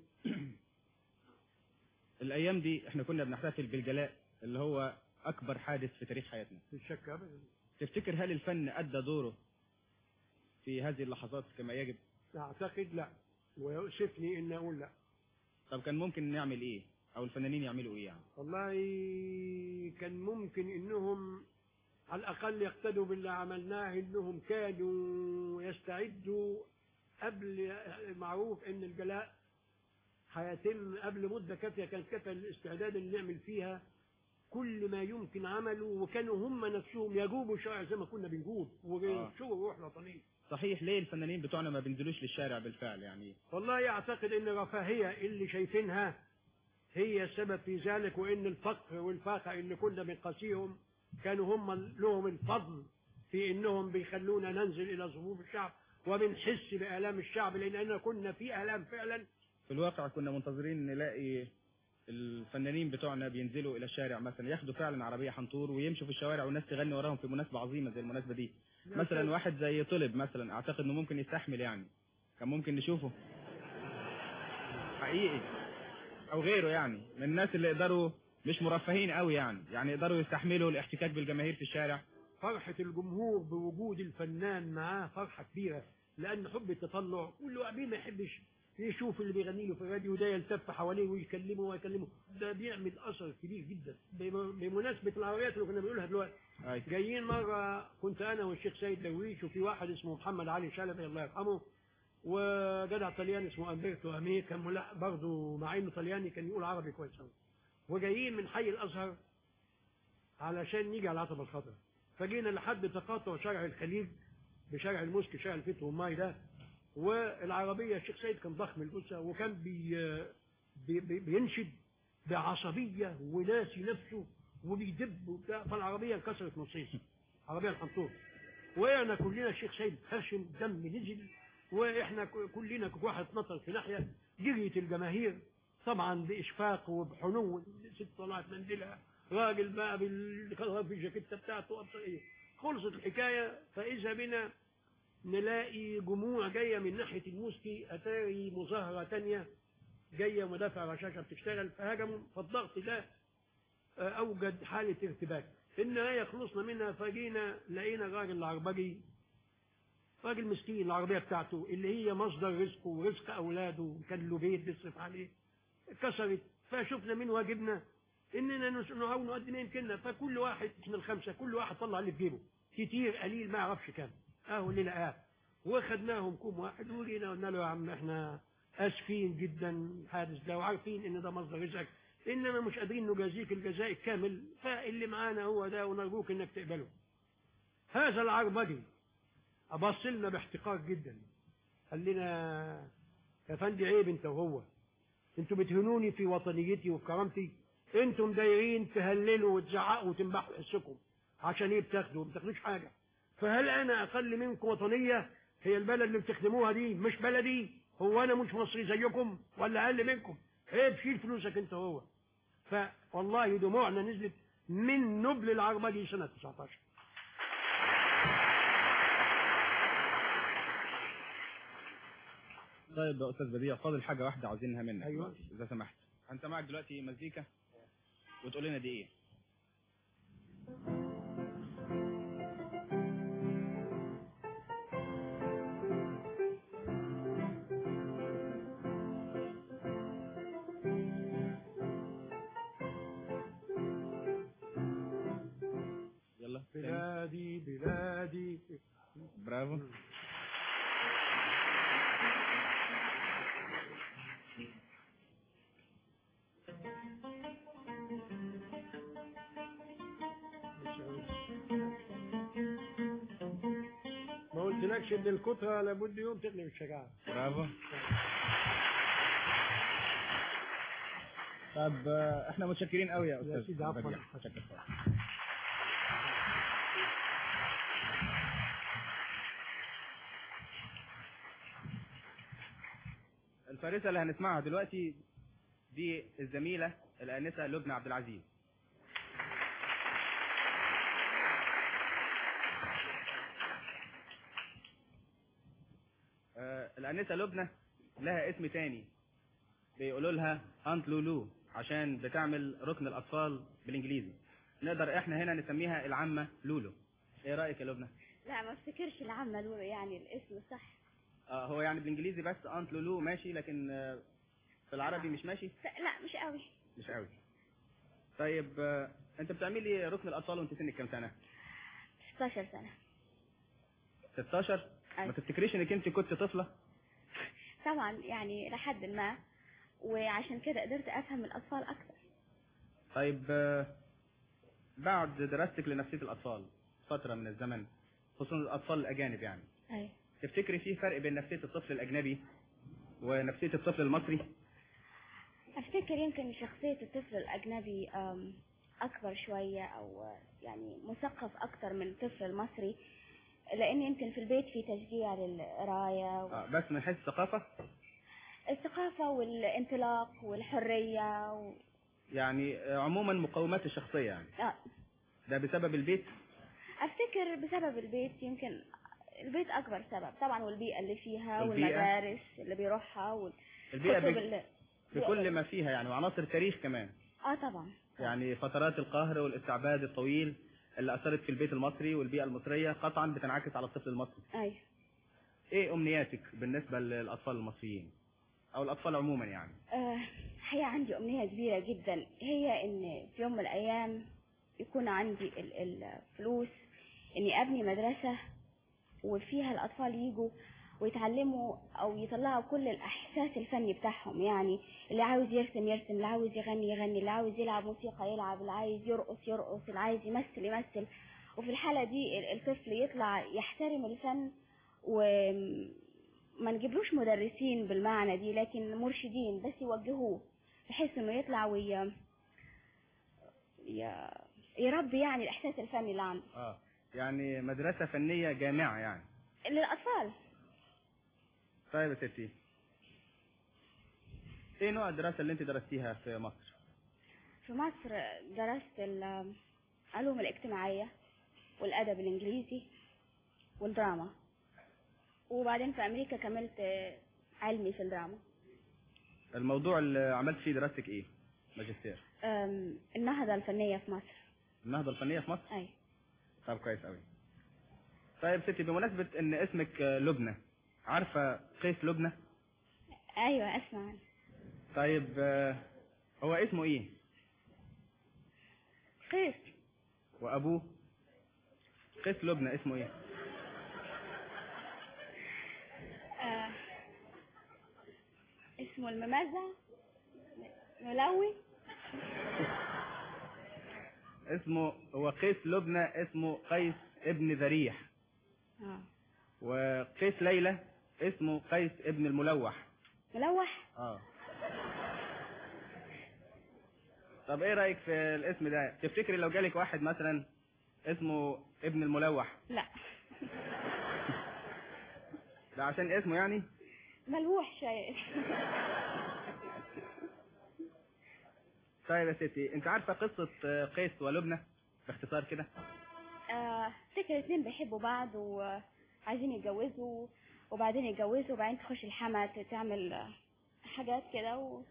الايام دي احنا كنا بنحتفل بالجلاء اللي هو اكبر حادث في تاريخ حياتنا في الشك أبدا تفتكر هل الفن ادى دوره في هذه اللحظات كما يجب أعتقد لا ويؤسفني إن أقول لا طب كان ممكن نعمل ايه او الفنانين يعملوا ايه يعني والله كان ممكن انهم على الاقل يقتدوا باللي عملناه انهم كانوا يستعدوا قبل معروف ان الجلاء هيتم قبل مده كافيه كانت كافيه الاستعداد اللي نعمل فيها كل ما يمكن عمله وكانوا هم نفسهم يجوبوا الشارع زي ما كنا بنجوب وينشروا الروح الوطنيه صحيح ليه الفنانين بتوعنا ما بينزلوش للشارع بالفعل يعني والله اعتقد ان الرفاهيه اللي شايفينها هي السبب في ذلك وان الفقر والفاقه اللي كنا بنقاسيهم كانوا هم لهم الفضل في انهم بيخلونا ننزل الى صفوف الشعب وبنحس بالام الشعب لاننا كنا في الام فعلا في الواقع كنا منتظرين نلاقي الفنانين بتوعنا بينزلوا الى الشارع مثلا ياخدوا فعلا عربيه حنطور ويمشوا في الشوارع والناس تغني وراهم في مناسبه عظيمه زي المناسبه دي مثلا واحد زي طلب مثلا اعتقد انه ممكن يستحمل يعني كان ممكن نشوفه حقيقي او غيره يعني من الناس اللي يقدروا مش مرفهين قوي يعني يعني يقدروا يستحملوا الاحتكاك بالجماهير في الشارع فرحة الجمهور بوجود الفنان معاه فرحة كبيرة لأن حب التطلع كل واحد ما يحبش يشوف اللي بيغني له في الراديو ده يلتف حواليه ويكلمه ويكلمه ده بيعمل أثر كبير جدا بم- بمناسبة العربيات اللي كنا بنقولها دلوقتي أي. جايين مرة كنت أنا والشيخ سيد درويش وفي واحد اسمه محمد علي شلبي الله يرحمه وجدع طلياني اسمه أمبرتو أمير كان ملحق برضه مع إنه طلياني كان يقول عربي كويس أوي وجايين من حي الأزهر علشان نيجي على عتبة الخضراء فجينا لحد تقاطع شارع الخليج بشارع المسك شارع الفتح والماي ده والعربية الشيخ سيد كان ضخم الجثة وكان بي بي بي بينشد بعصبية وناسي نفسه وبيدب وبتاع فالعربية انكسرت نصين عربية الحنطور وقعنا كلنا الشيخ سيد خشن دم نزل واحنا ك- كلنا كل واحد نطر في ناحية جريت الجماهير طبعا بإشفاق وبحنو ست طلعت منديلها راجل بقى بال في الجاكيته بتاعته وأبصر إيه. خلصت الحكاية فإذا بنا نلاقي جموع جاية من ناحية الموسكي أتاري مظاهرة تانية جاية مدافع رشاشة بتشتغل فهجموا فالضغط ده آه، أوجد حالة ارتباك في النهاية خلصنا منها فجينا لقينا الراجل العربجي راجل مسكين العربية بتاعته اللي هي مصدر رزقه ورزق أولاده كان له بيت بيصرف عليه كسرت فشفنا من واجبنا اننا نس- نحاول نقدم ما يمكننا فكل واحد احنا الخمسه كل واحد طلع اللي في جيبه كتير قليل ما يعرفش كام اهو الليله قاعد وخدناهم كوم واحد وجينا قلنا له يا عم احنا اسفين جدا الحادث ده وعارفين ان ده مصدر رزقك انما مش قادرين نجازيك الجزاء الكامل فاللي معانا هو ده ونرجوك انك تقبله هذا العربجي ابص لنا باحتقار جدا قال لنا يا فندي عيب انت وهو انتوا بتهنوني في وطنيتي وفي كرامتي انتم دايرين تهللوا وتزعقوا وتنبحوا حسكم عشان ايه بتاخدوا ما بتاخدوش حاجه فهل انا اقل منكم وطنيه هي البلد اللي بتخدموها دي مش بلدي هو انا مش مصري زيكم ولا اقل منكم ايه تشيل فلوسك انت هو فوالله دموعنا نزلت من نبل العربجي سنه 19 طيب يا استاذ بديع فاضل حاجه واحده عاوزينها منك أيوة. دلوقتي، اذا سمحت انت معك دلوقتي مزيكا وتقول لنا دي ايه يلا تاني. بلادي بلادي برافو ما قلتلكش ان الكترة لابد يوم تغلب الشجاعة برافو طب آه، احنا متشكرين قوي يا استاذ سيدي، عفواً. بديع. متشكر. الفارسة اللي هنسمعها دلوقتي دي الزميلة الآنسة لبنى عبد العزيز آه، الآنسة لبنى لها اسم تاني بيقولوا لها أنت لولو عشان بتعمل ركن الأطفال بالإنجليزي نقدر إحنا هنا نسميها العامة لولو إيه رأيك يا لبنى؟ لا ما افتكرش العمل هو يعني الاسم صح آه هو يعني بالإنجليزي بس أنت لولو ماشي لكن آه، في العربي مش ماشي؟ لا مش قوي مش قوي طيب آه، أنت بتعملي ركن الأطفال وأنت سنك كام سنة؟ 16 سنة 16 ما أيوة. تفتكريش إنك أنت كنت طفلة؟ طبعا يعني لحد ما وعشان كده قدرت افهم الاطفال اكتر طيب آه، بعد دراستك لنفسية الأطفال فترة من الزمن خصوصا الأطفال الأجانب يعني ايوه تفتكري في فرق بين نفسية الطفل الأجنبي ونفسية الطفل المصري؟ افتكر يمكن شخصية الطفل الاجنبي أم، اكبر شوية او يعني مثقف اكتر من الطفل المصري لان يمكن في البيت في تشجيع للقراية آه، بس من حيث الثقافة الثقافة والانطلاق والحرية و... يعني آه، عموما مقومات الشخصية يعني آه، ده بسبب البيت افتكر بسبب البيت يمكن البيت اكبر سبب طبعا والبيئة اللي فيها البيئة؟ والمدارس اللي بيروحها البيئة والكتب بج... اللي بكل ما فيها يعني وعناصر تاريخ كمان اه طبعا يعني فترات القهر والاستعباد الطويل اللي أثرت في البيت المصري والبيئة المصرية قطعا بتنعكس على الطفل المصري ايوه ايه امنياتك بالنسبة للأطفال المصريين او الأطفال عموما يعني آه هي عندي أمنية كبيرة جدا هي إن في يوم من الأيام يكون عندي ال- الفلوس إني أبني مدرسة وفيها الأطفال يجوا ويتعلموا أو يطلعوا كل الإحساس الفني بتاعهم يعني اللي عاوز يرسم يرسم اللي عاوز يغني يغني اللي عاوز يلعب موسيقى يلعب اللي عايز يرقص يرقص اللي عايز يمثل يمثل وفي الحالة دي ال- الطفل يطلع يحترم الفن وما نجيبلوش مدرسين بالمعنى دي لكن مرشدين بس يوجهوه بحيث انه يطلع وي ي- يربي يعني الاحساس الفني اللي عنده اه يعني مدرسة فنية جامعة يعني للاطفال طيب يا ستي ايه نوع الدراسة اللي انت درستيها في مصر في مصر درست العلوم الاجتماعية والادب الانجليزي والدراما وبعدين في امريكا كملت علمي في الدراما الموضوع اللي عملت فيه دراستك ايه ماجستير أم، النهضة الفنية في مصر النهضة الفنية في مصر اي طب كويس قوي طيب ستي بمناسبة ان اسمك آه، لبنى عارفة قيس لبنى ايوه اسمع عنه. طيب آه، هو اسمه ايه قيس وابوه قيس لبنى اسمه ايه آه. اسمه الممزع ملوي اسمه هو قيس لبنى اسمه قيس ابن ذريح اه وقيس ليلى اسمه قيس ابن الملوح ملوح اه طب ايه رايك في الاسم ده تفتكري لو جالك واحد مثلا اسمه ابن الملوح لا ده عشان اسمه يعني ملوح شوية طيب يا ستي انت عارفه قصه آه، قيس ولبنى باختصار كده آه، افتكر اتنين بيحبوا بعض وعايزين يتجوزوا وبعدين يتجوزوا وبعدين تخش الحما تعمل آه، حاجات كده و...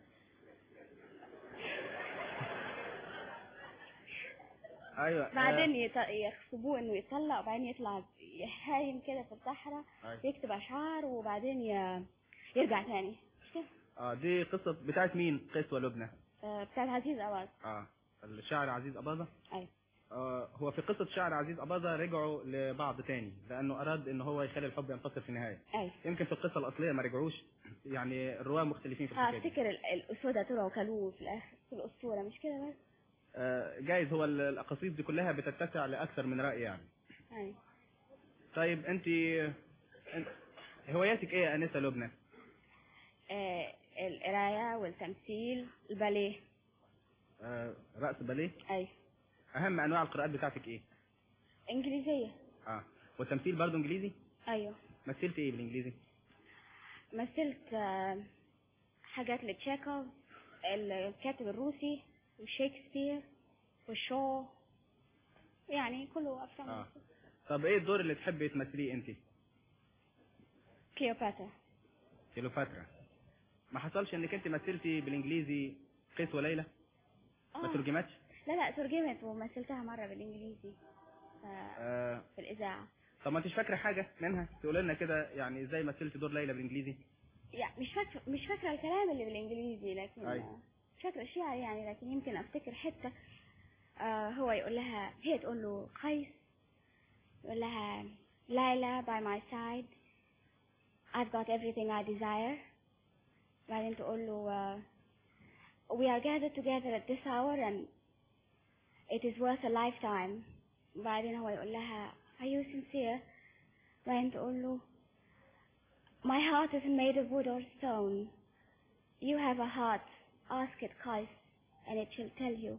ايوه آه، بعدين يط... يغصبوه انه يطلق وبعدين يطلع يهايم كده في الصحراء أيوة. يكتب اشعار وبعدين ي... يرجع تاني مش كده؟ اه دي قصه بتاعت مين قيس ولبنى آه، بتاعت عزيز أواز اه الشاعر عزيز أباظة أيوة. آه هو في قصة شاعر عزيز أباظة رجعوا لبعض تاني لأنه أراد إن هو يخلي الحب ينتصر في النهاية أيوة. يمكن في القصة الأصلية ما رجعوش يعني الرواة مختلفين في اه الحكاية دي افتكر ال- الاسودة طلعوا كلوه في الاخر في الاسطورة مش كده بس آه جايز هو ال- الأقاصيص دي كلها بتتسع لأكثر من رأي يعني ايوه طيب أنت أنت- هواياتك إيه يا أنسة لبنى؟ آه القراية والتمثيل الباليه آه رقص باليه ايوه أهم أنواع القراءات بتاعتك إيه؟ انجليزية اه والتمثيل برضه إنجليزي؟ ايوه مثلت إيه بالإنجليزي؟ مثلت آه، حاجات لتشيكوف الكاتب الروسي وشكسبير وشو يعني كله افلام اه طب إيه الدور اللي تحبي تمثليه أنت؟ كليوباترا كيلوباترا ما حصلش انك انت مثلتي بالانجليزي قيس وليلى ما آه. ترجمتش لا لا ترجمت ومثلتها مرة بالانجليزي آه، آه. في الاذاعة طب ما انتش فاكره حاجه منها تقول لنا كده يعني ازاي مثلتي دور ليلى بالانجليزي يعني مش فاكرة مش فاكرة الكلام اللي بالانجليزي لكن أي. آه، مش فاكرة الشعر يعني لكن يمكن افتكر حتة آه هو يقول لها هي تقول له قيس يقول لها ليلى by my side I've got everything I desire بعدين تقول له آه, we are gathered together at this hour and it is worth a lifetime بعدين هو يقول لها are you sincere بعدين تقول له My heart isn't made of wood or stone. You have a heart. Ask it, Christ, and it shall tell you.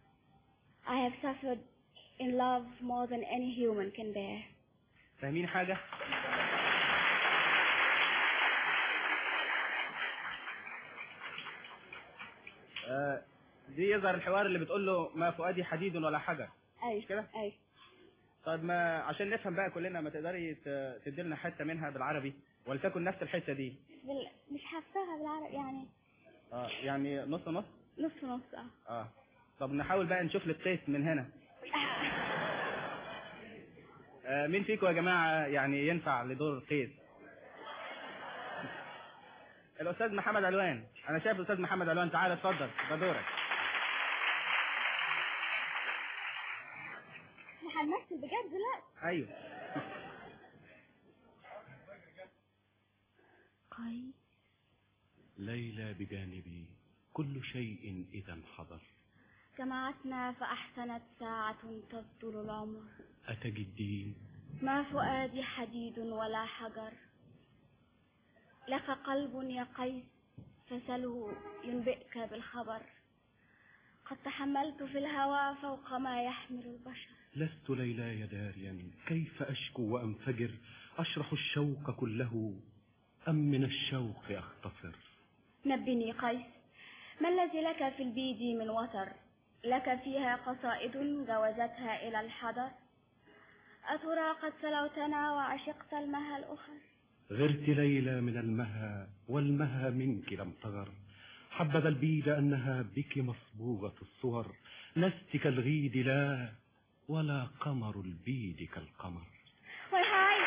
I have suffered in love more than any human can bear. فاهمين حاجه آه دي يظهر الحوار اللي بتقول له ما فؤادي حديد ولا حجر أي كده؟ أي طيب ما عشان نفهم بقى كلنا ما تقدري ت- تدي لنا حته منها بالعربي ولتكن نفس الحته دي بال... مش حافظاها بالعربي يعني اه يعني نص نص نص نص اه اه طب نحاول بقى نشوف لك قيس من هنا آه مين فيكم يا جماعة يعني ينفع لدور قيس الأستاذ محمد علوان أنا شايف الأستاذ محمد علوان تعالى اتفضل ده دورك احنا هنمثل بجد دلوقتي أيوه قيس ليلى بجانبي كل شيء إذا حضر جمعتنا فأحسنت ساعة تبطل العمر أتجدين ما فؤادي حديد ولا حجر لك قلب يا قيس فسله ينبئك بالخبر قد تحملت في الهوى فوق ما يحمل البشر لست ليلاي داريا كيف أشكو وأنفجر أشرح الشوق كله أم من الشوق أختصر نبني قيس ما الذي لك في البيد من وتر لك فيها قصائد جوزتها إلى الحضر أترى قد سلوتنا وعشقت المها الأخر غرت ليلى من المها والمها منك لم تغر حبذا البيد أنها بك مصبوغة الصور لست كالغيد لا ولا قمر البيد كالقمر ويحاي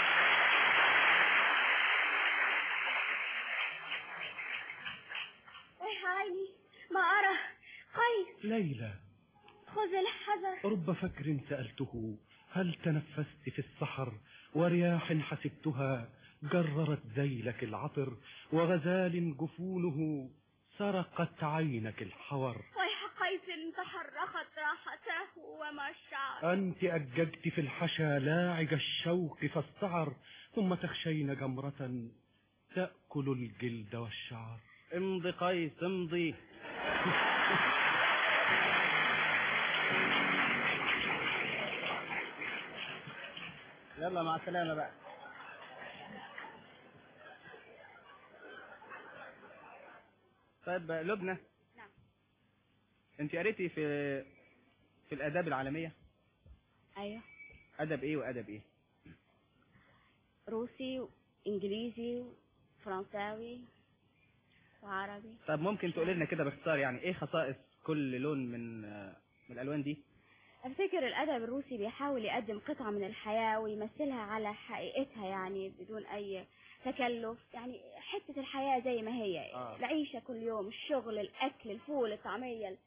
ويحايني ما أرى قيس ليلى خذ الحذر رب فكر سألته هل تنفست في السحر ورياح حسبتها جررت ذيلك العطر وغزال جفونه سرقت عينك الحور ويح قيس تحرخت راحته وما الشعر أنت أججت في الحشا لاعج الشوق فاستعر ثم تخشين جمرة تأكل الجلد والشعر امضي قيس امضي يلا مع السلامة بقى طيب لبنى نعم. انت قريتي في في الآداب العالمية أيوه أدب إيه وأدب إيه روسي وإنجليزي وفرنساوي وعربي طب ممكن تقولي لنا كده باختصار يعني إيه خصائص كل لون من من الألوان دي أفتكر الأدب الروسي بيحاول يقدم قطعة من الحياة ويمثلها على حقيقتها يعني بدون أي تكلف يعني حتة الحياة زي ما هي آه. العيشة كل يوم الشغل الأكل الفول الطعمية ال-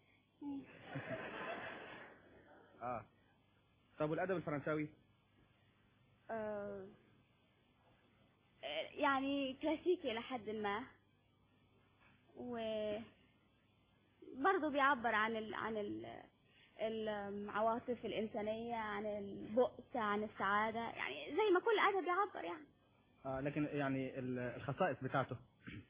اه طب والأدب الفرنساوي آه، يعني كلاسيكي إلى حد ما و برضه بيعبر عن ال... عن ال... العواطف الإنسانية عن البؤس عن السعادة يعني زي ما كل أدب بيعبر يعني اه لكن يعني ال- الخصائص بتاعته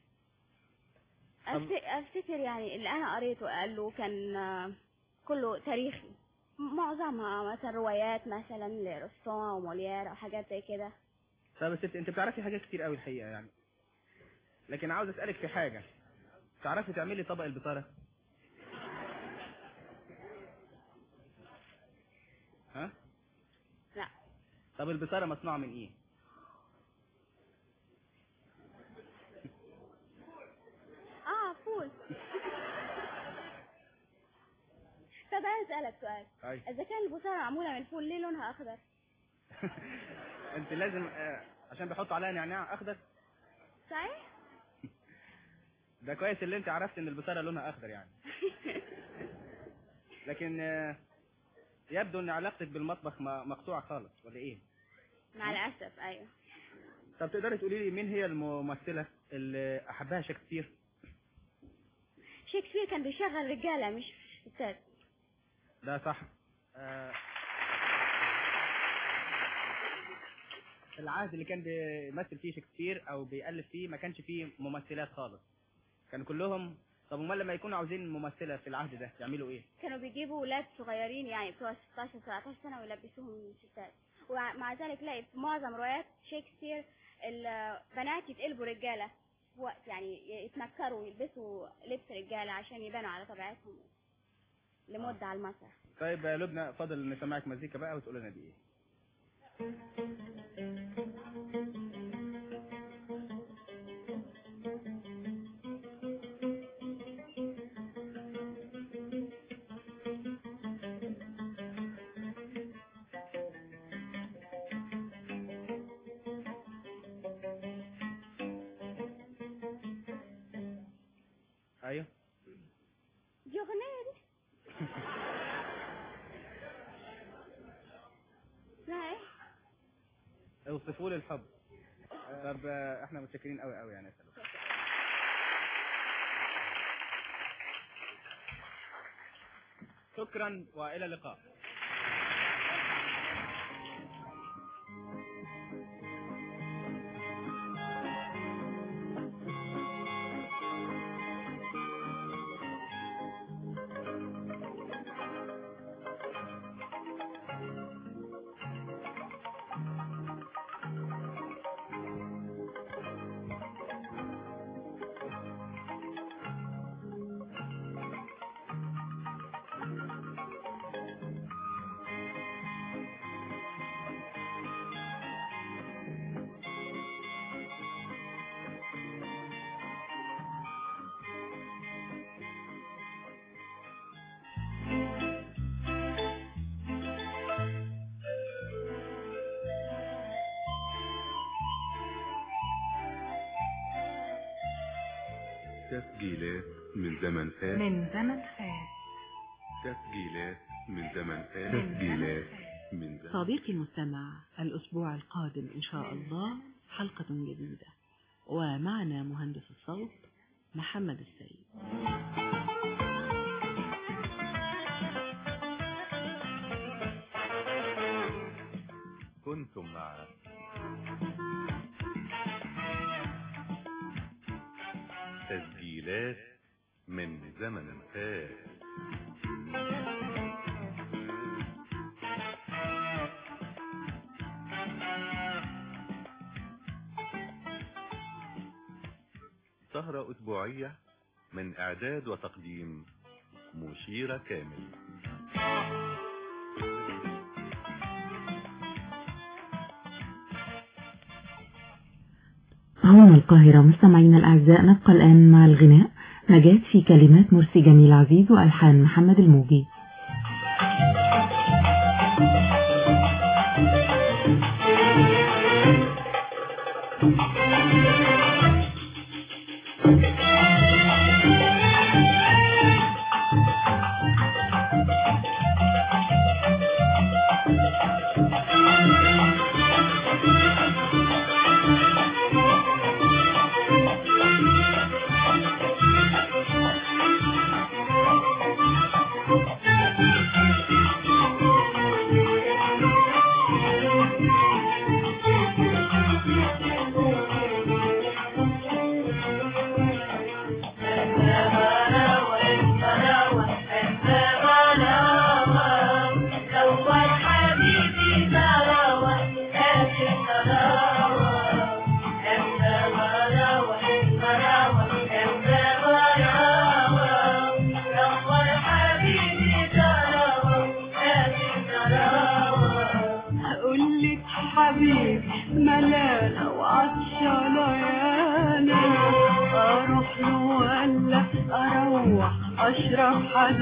أفت- أفتكر يعني اللي أنا قريته قاله كان آه، كله تاريخي م- معظمها مثلا روايات مثلا لرستون وموليير أو حاجات زي كده طب يا ست انت بتعرفي حاجات كتير قوي الحقيقة يعني لكن عاوز اسألك في حاجة تعرفي تعملي طبق البطارة ها لا طب البطارة مصنوعة من ايه اه فول طب انا اسالك سؤال أي. اذا كان البصاره معموله من الفول ليه لونها اخضر انت لازم آه، عشان بيحطوا عليها نعناع اخضر صحيح ده كويس اللي انت عرفت ان البطارة لونها اخضر يعني لكن آه، يبدو ان علاقتك بالمطبخ م- مقطوعة خالص ولا ايه مع الاسف ايوه طب تقدري تقولي لي مين هي الممثلة اللي احبها شكسبير شكسبير كان بيشغل رجاله مش ستات ده صح آه، العهد اللي كان بيمثل فيه شكسبير او بيألف فيه ما كانش فيه ممثلات خالص كان كلهم طب امال لما يكونوا عاوزين ممثلة في العهد ده يعملوا ايه كانوا بيجيبوا ولاد صغيرين يعني بتوع 16 17 سنه ويلبسوهم ستات ومع ذلك تلاقي في معظم روايات شكسبير البنات يتقلبوا رجاله في وقت يعني يتنكروا يلبسوا لبس رجاله عشان يبانوا على طبيعتهم لمده على المسرح طيب يا لبنى فاضل نسمعك مزيكا بقى وتقول لنا دي ايه ايوه جغنين اسمها ايه اوصفوا لي الحب طب آه، احنا متشكرين قوي قوي يعني يا سلام شكرا والى اللقاء تسجيلات من زمن فات من زمن فات تسجيلات من زمن فات تسجيلات من زمن صديقي المستمع الأسبوع القادم إن شاء الله حلقة جديدة ومعنا مهندس الصوت محمد السيد كنتم مع تسجيلات من زمن فات سهرة أسبوعية من إعداد وتقديم مشيرة كامل هنا القاهرة مستمعينا الأعزاء نبقى الآن مع الغناء نجاة في كلمات مرسي جميل عزيز وألحان محمد الموجي أقولك حبيبي ملالة وعطشانة يانا أروح له ولا أروح أشرب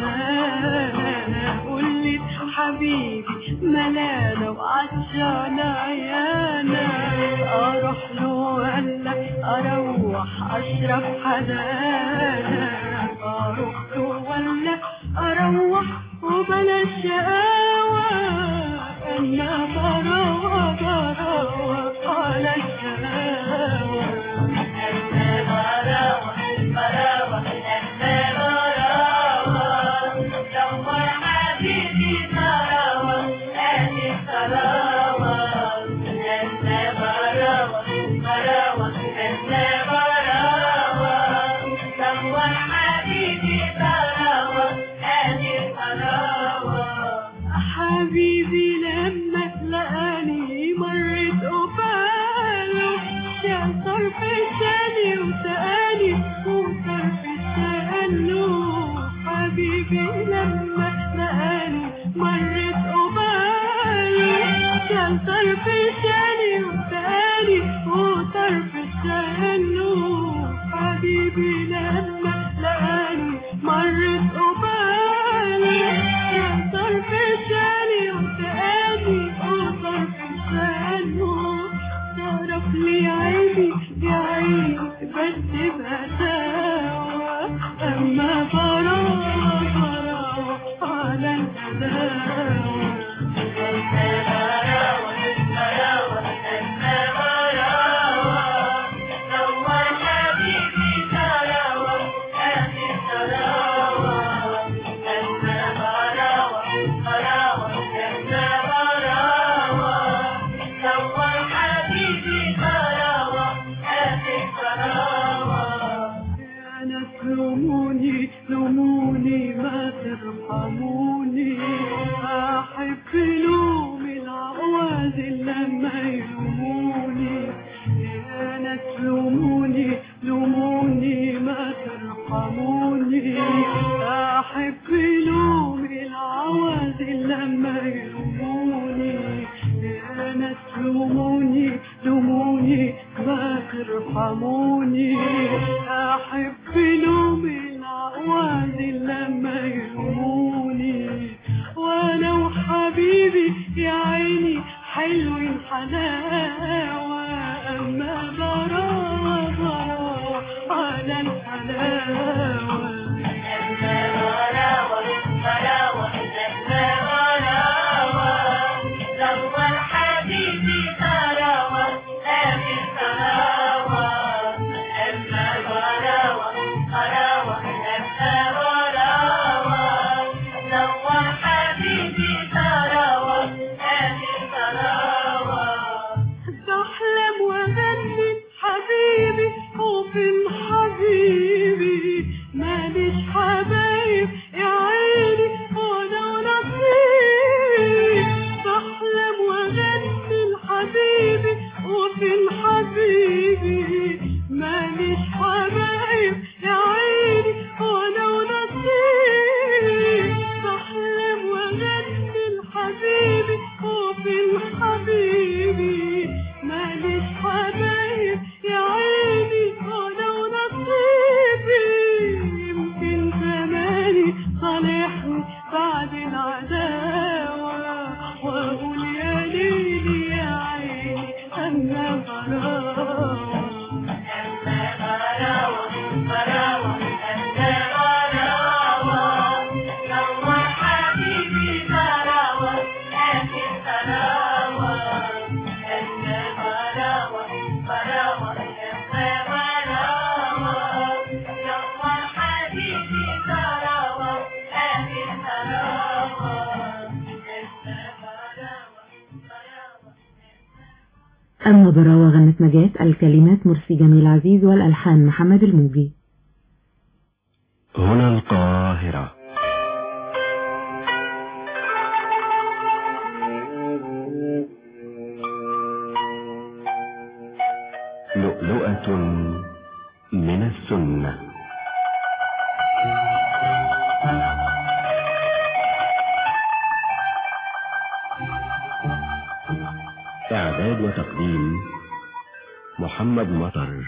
حنانا أقولك حبيبي ملالة وعطشانة يانا أروح له ولا أروح أشرب حنانا أروح له ولا أروح وبلا شقاوة أنا براوة براوة على الشقاوة أنا براوة براوة أنا براوة دور حبيبي براوة أدي براوة أنا براوة براوة أنا براوة دور حبيبي براوة أدي براوة حبيبي لما لقاني مرت قباله شال طرف لساني وسألي وطرف سأله حبيبي لما لقاني مرت قباله شال طرف لساني وسألي وطرف سأله حبيبي لما لقاني مرت قباله شال طرف لساني وسألي وطرف سأله تعرف لي عيني يا عيني بس بهداوة تلوموني لوموني ما ترحموني أحب لوم العواد لما يلوموني وأنا وحبيبي يا عيني حلوين حلاوة أما براوة براوة على الحلاوة بحلم وغني حبيبي وفين حبيبي ماليش حبايب يا عيني وانا ونصيبي بحلم وغني حبيبي وفين حبيبي ماليش حبايب يا عيني وانا ونصيبي بحلم وغني حبيبي وفين حبيبي ماليش حبايب يا عيني وانا ونصيبي يمكن زماني صالحني بعد العداوة واقول يا ليلي يا عيني انا براوة أما براوة غنت نجاة الكلمات مرسي جميل عزيز والألحان محمد الموجي هنا القاهرة لؤلؤة من السنة إعداد وتقديم محمد مطر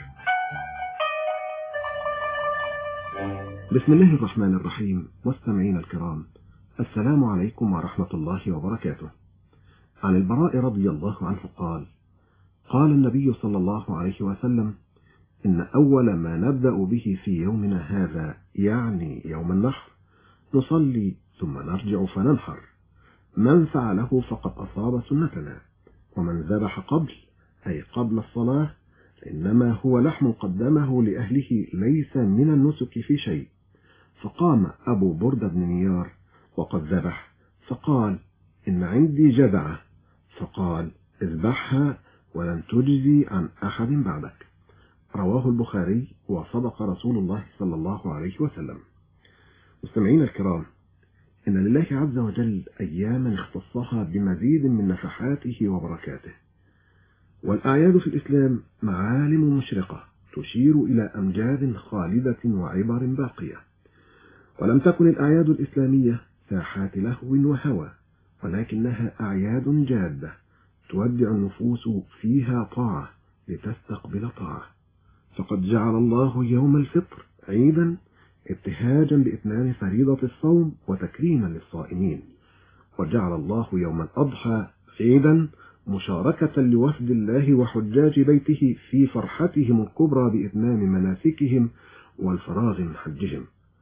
بسم الله الرحمن الرحيم مستمعين الكرام السلام عليكم ورحمة الله وبركاته عن البراء رضي الله عنه قال قال النبي صلى الله عليه وسلم إن أول ما نبدأ به في يومنا هذا يعني يوم النحر نصلي ثم نرجع فننحر من فعله فقد أصاب سنتنا ومن ذبح قبل أي قبل الصلاة فإنما هو لحم قدمه لأهله ليس من النسك في شيء فقام أبو بردة بن نيار وقد ذبح فقال إن عندي جذعة فقال اذبحها ولن تجزي عن أحد بعدك رواه البخاري وصدق رسول الله صلى الله عليه وسلم مستمعين الكرام إن لله عز وجل أياما اختصها بمزيد من نفحاته وبركاته والأعياد في الإسلام معالم مشرقة تشير إلى أمجاد خالدة وعبر باقية ولم تكن الأعياد الإسلامية ساحات لهو وهوى ولكنها أعياد جادة تودع النفوس فيها طاعة لتستقبل طاعة فقد جعل الله يوم الفطر عيدا ابتهاجا بإتمام فريضة الصوم وتكريما للصائمين وجعل الله يوم الأضحى عيدا مشاركة لوفد الله وحجاج بيته في فرحتهم الكبرى بإتمام مناسكهم والفراغ من حجهم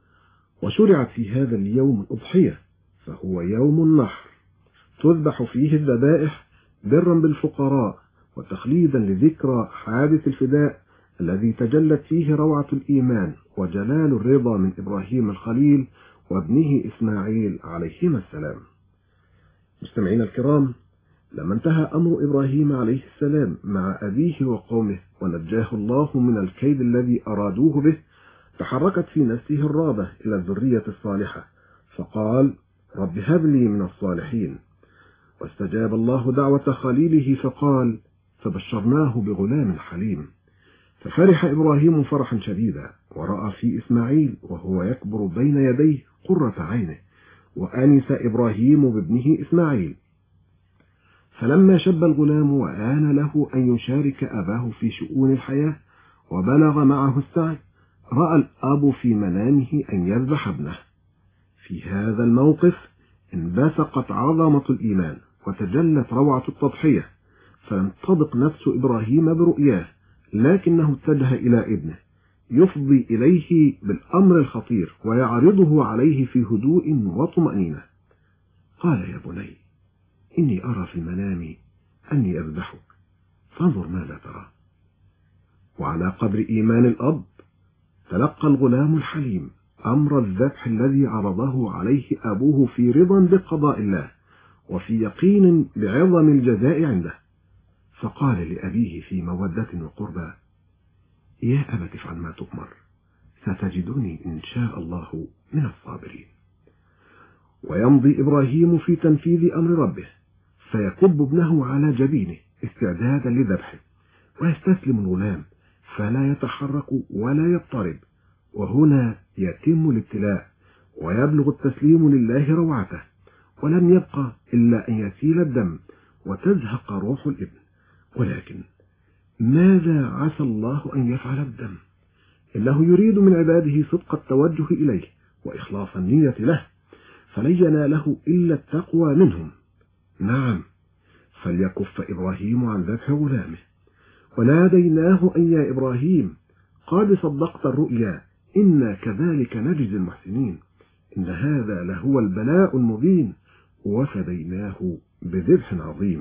وشرعت في هذا اليوم الأضحية فهو يوم النحر تذبح فيه الذبائح برا بالفقراء وتخليدا لذكرى حادث الفداء الذي تجلت فيه روعة الإيمان وجلال الرضا من إبراهيم الخليل وابنه إسماعيل عليهما السلام مستمعين الكرام لما انتهى أمر إبراهيم عليه السلام مع أبيه وقومه ونجاه الله من الكيد الذي أرادوه به تحركت في نفسه الرابة إلى الذرية الصالحة فقال رب هب لي من الصالحين واستجاب الله دعوة خليله فقال فبشرناه بغلام حليم ففرح إبراهيم فرحا شديدا ورأى في إسماعيل وهو يكبر بين يديه قرة عينه وأنس إبراهيم بابنه إسماعيل فلما شب الغلام وآن له أن يشارك أباه في شؤون الحياة وبلغ معه السعي رأى الأب في منامه أن يذبح ابنه في هذا الموقف انبثقت عظمة الإيمان وتجلت روعة التضحية فلم تضق نفس إبراهيم برؤياه لكنه اتجه إلى ابنه يفضي إليه بالأمر الخطير ويعرضه عليه في هدوء وطمأنينة قال يا بني إني أرى في المنام أني أذبحك فانظر ماذا ترى وعلى قدر إيمان الأب تلقى الغلام الحليم أمر الذبح الذي عرضه عليه أبوه في رضا بقضاء الله وفي يقين بعظم الجزاء عنده فقال لأبيه في مودة وقربى يا أبت افعل ما تؤمر ستجدني إن شاء الله من الصابرين ويمضي إبراهيم في تنفيذ أمر ربه فيكب ابنه على جبينه استعدادا لذبحه ويستسلم الغلام فلا يتحرك ولا يضطرب وهنا يتم الابتلاء ويبلغ التسليم لله روعته ولم يبقى إلا أن يسيل الدم وتزهق روح الابن ولكن ماذا عسى الله أن يفعل الدم إنه يريد من عباده صدق التوجه إليه وإخلاص النية له فلن يناله إلا التقوى منهم نعم فليكف إبراهيم عن ذبح غلامه وناديناه أن يا إبراهيم قد صدقت الرؤيا إنا كذلك نجزي المحسنين إن هذا لهو البلاء المبين وفديناه بذبح عظيم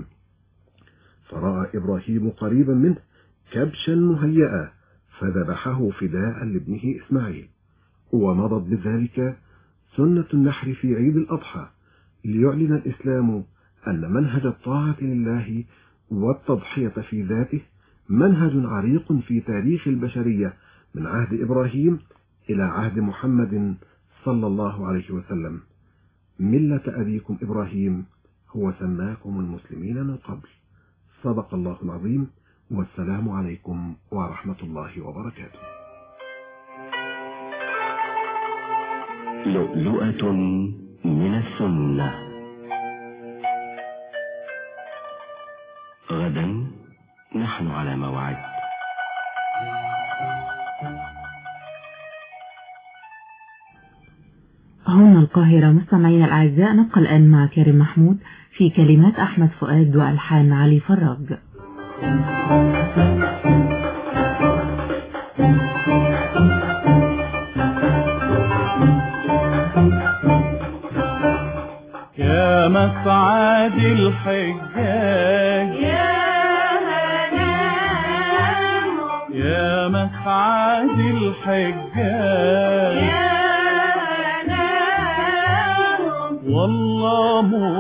فرأى إبراهيم قريبا منه كبشا مهيئا فذبحه فداء لابنه إسماعيل ومضت بذلك سنة النحر في عيد الأضحى ليعلن الإسلام أن منهج الطاعة لله والتضحية في ذاته منهج عريق في تاريخ البشرية من عهد إبراهيم إلى عهد محمد صلى الله عليه وسلم ملة أبيكم إبراهيم هو سماكم المسلمين من قبل صدق الله العظيم والسلام عليكم ورحمة الله وبركاته لؤلؤة من السنة غدا نحن على موعد هنا القاهرة مستمعينا الأعزاء نبقى الآن مع كريم محمود في كلمات أحمد فؤاد وألحان علي فراج يا مسعد الحجاج يا مسعد الحجاج والله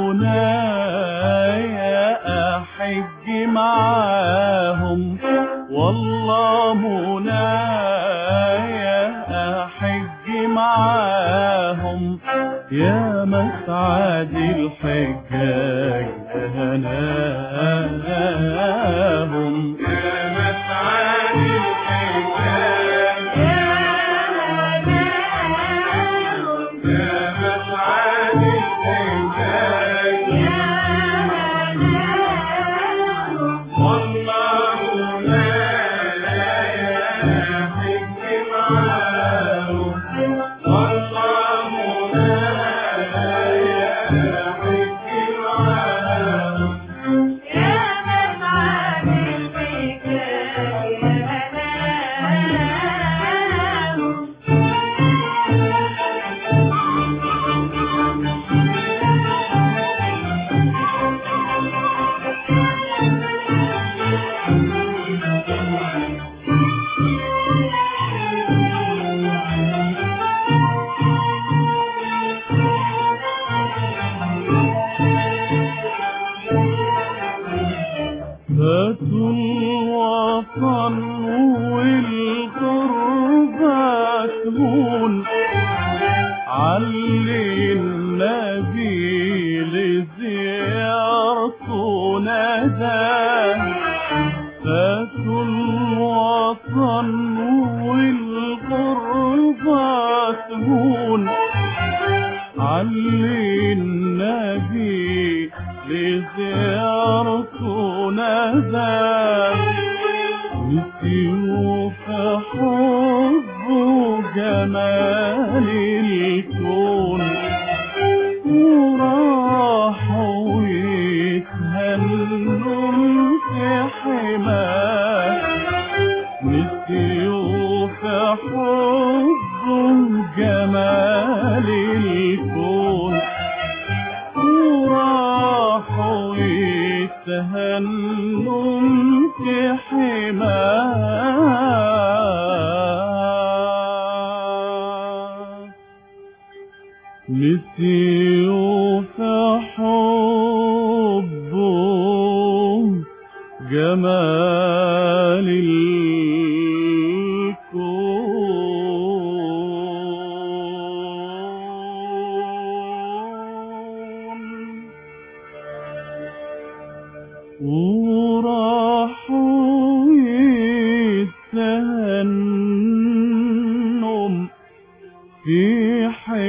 منايا أحج معاهم والله منايا أحج معاهم يا مسعد الحجاج هناهم يا مسعد الحجاج يا مسعد الحجاج والله لا يحج معاهم والله لا يحج معاهم يا مسعد هاتوا الوطن والغربة تهون علي النبي لزيارته ندى هاتوا الوطن والغربة تهون علي النبي لزيارته ونادى نسيوك حب جمال الكون وراحوا يتهنوا في حماه نسيوك حب جمال الكون وراحوا يتهنوا في حماه نسيوا في حبه جمال الكون وراحوا يتهنم في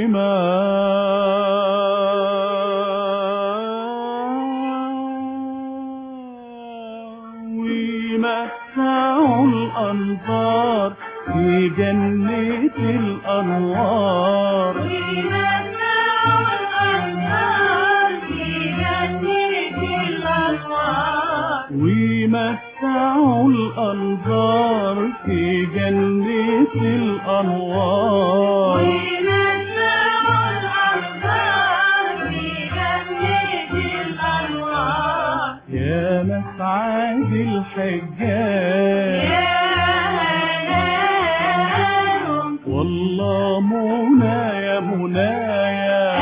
حماه ويمتعوا الأنظار في جنة الأنوار ويمتعوا الأنظار في جنة الأنوار يا مسعد الحجاج والله منى يا منايا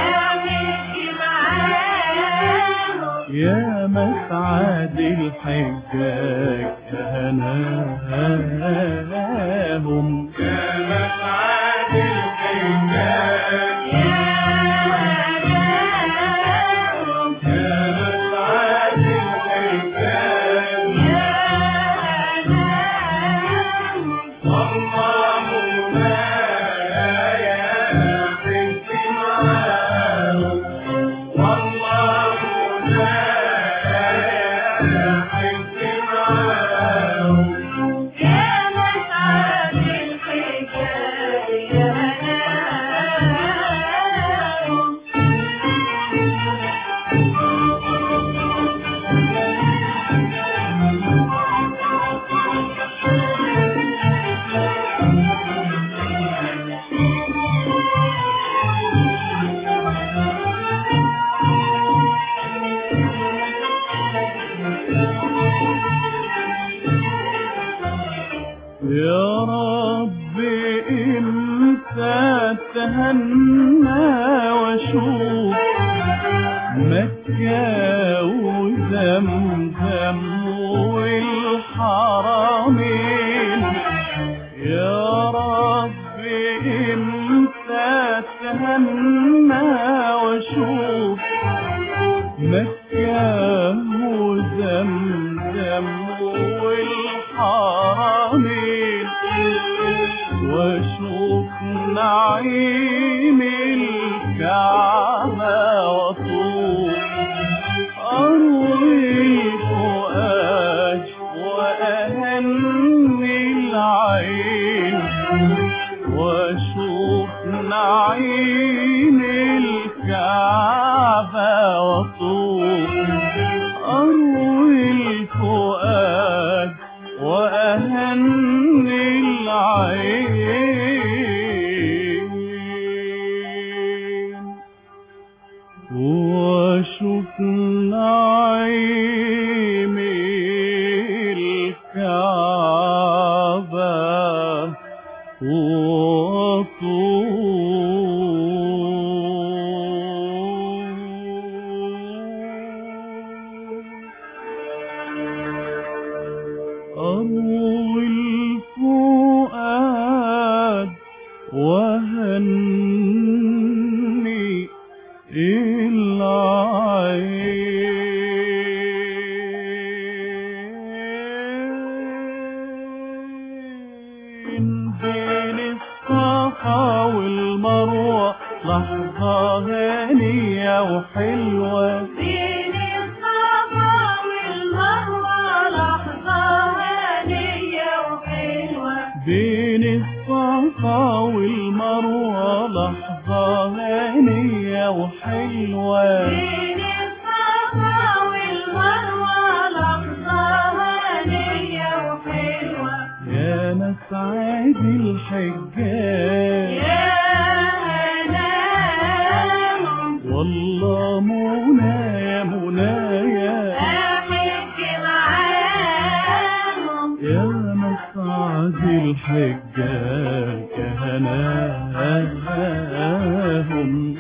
يا مسعد الحجاج يا هناهم يا مسعد الحجاج يا مسعد الحجاج والله مولاي يا بنت معاهم والله مولاي يا بنت معاهم يا مسعد الحجاج يا يا رب امتى تهنى واشوف مكة وزمزم والحرمين يا رب امتى تهنى واشوف مكة وزمزم والحرمين واشوف نعيم الكعبة وطوف أروي الفؤاد وأهني العين واشوف نعيم الكعبة وطوف أروي الفؤاد وأهني العين واشوف نعيم الكعبة أروي الفؤاد وهني العين بين الصفا والمروة لحظة هانية وحلوة بين الصفا والمروة بين الصفا والمروة لحظة هانية وحلوة بين الصفا والمروة لحظة هانية وحلوة يا مسعد الحجاج يا هناهم والله منى يا منايا أحج معاهم يا مسعد الحجاج يا هناهم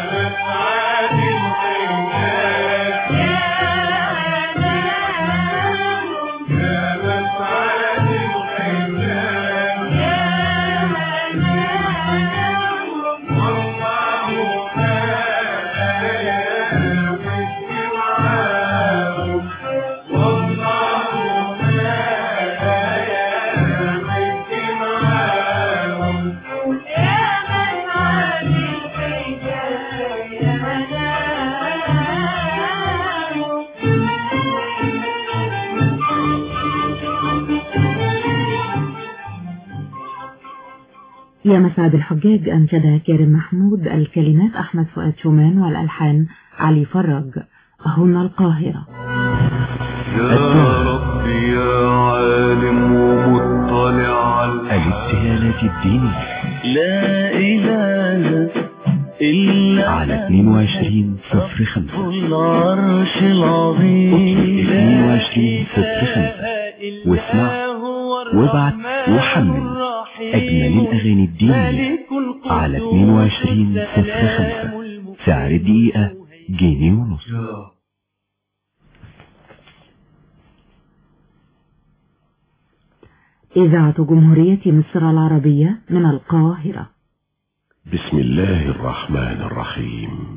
يا مسعد الحجاج أنشدها كريم محمود الكلمات أحمد فؤاد شومان والألحان علي فرج هنا القاهرة يا رب يا عالم ومطلع على الابتهالات الدينية لا إله إلا على 22 صفر 5 العرش العظيم 22 صفر 5 واسمع وابعت وحمل أجمل الأغاني الدينية على 22 صفر 5 سعر الدقيقة جنيه ونص إذاعة جمهورية مصر العربية من القاهرة بسم الله الرحمن الرحيم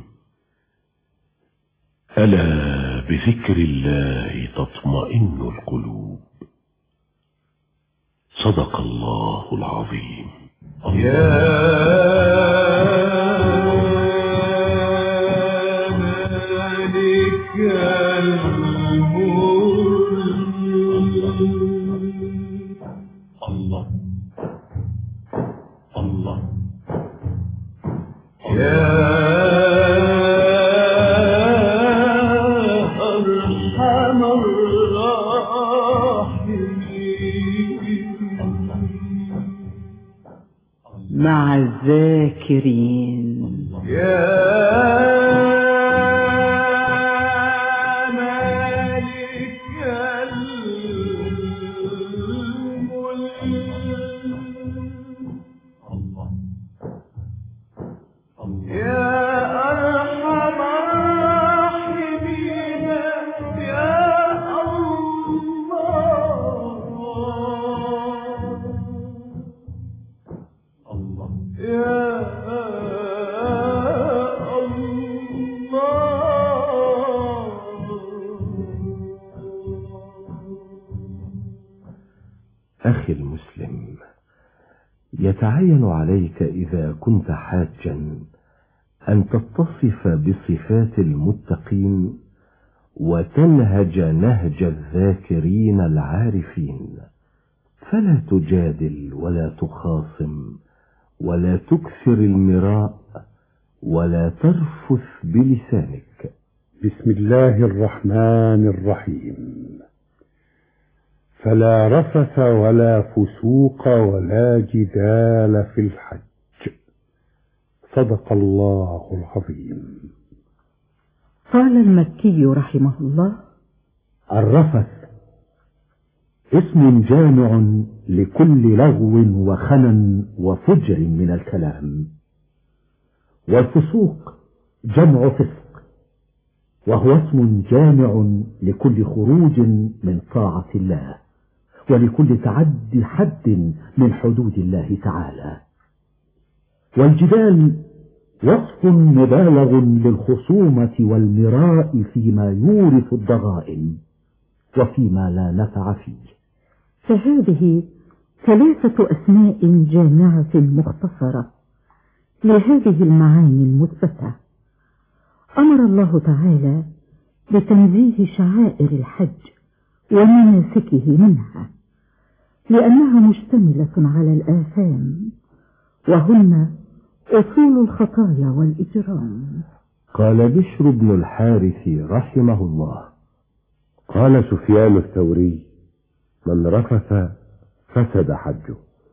ألا بذكر الله تطمئن القلوب صدق الله العظيم الله الله أرحم مع الذاكرين أخي المسلم يتعين عليك إذا كنت حاجا أن تتصف بصفات المتقين وتنهج نهج الذاكرين العارفين فلا تجادل ولا تخاصم ولا تكثر المراء ولا ترفث بلسانك بسم الله الرحمن الرحيم فلا رفث ولا فسوق ولا جدال في الحج صدق الله العظيم قال المكي رحمه الله الرفث اسم جامع لكل لغو وخنا وفجر من الكلام والفسوق جمع فسق وهو اسم جامع لكل خروج من طاعة الله ولكل تعدي حد من حدود الله تعالى والجدال وصف مبالغ للخصومة والمراء فيما يورث الضغائن وفيما لا نفع فيه فهذه ثلاثة أسماء جامعة مختصرة لهذه المعاني المثبتة أمر الله تعالى بتنزيه شعائر الحج ومناسكه منها لأنها مشتملة على الآثام وهن أصول الخطايا والإجرام قال بشر بن الحارث رحمه الله قال سفيان الثوري من رفث فسد حجه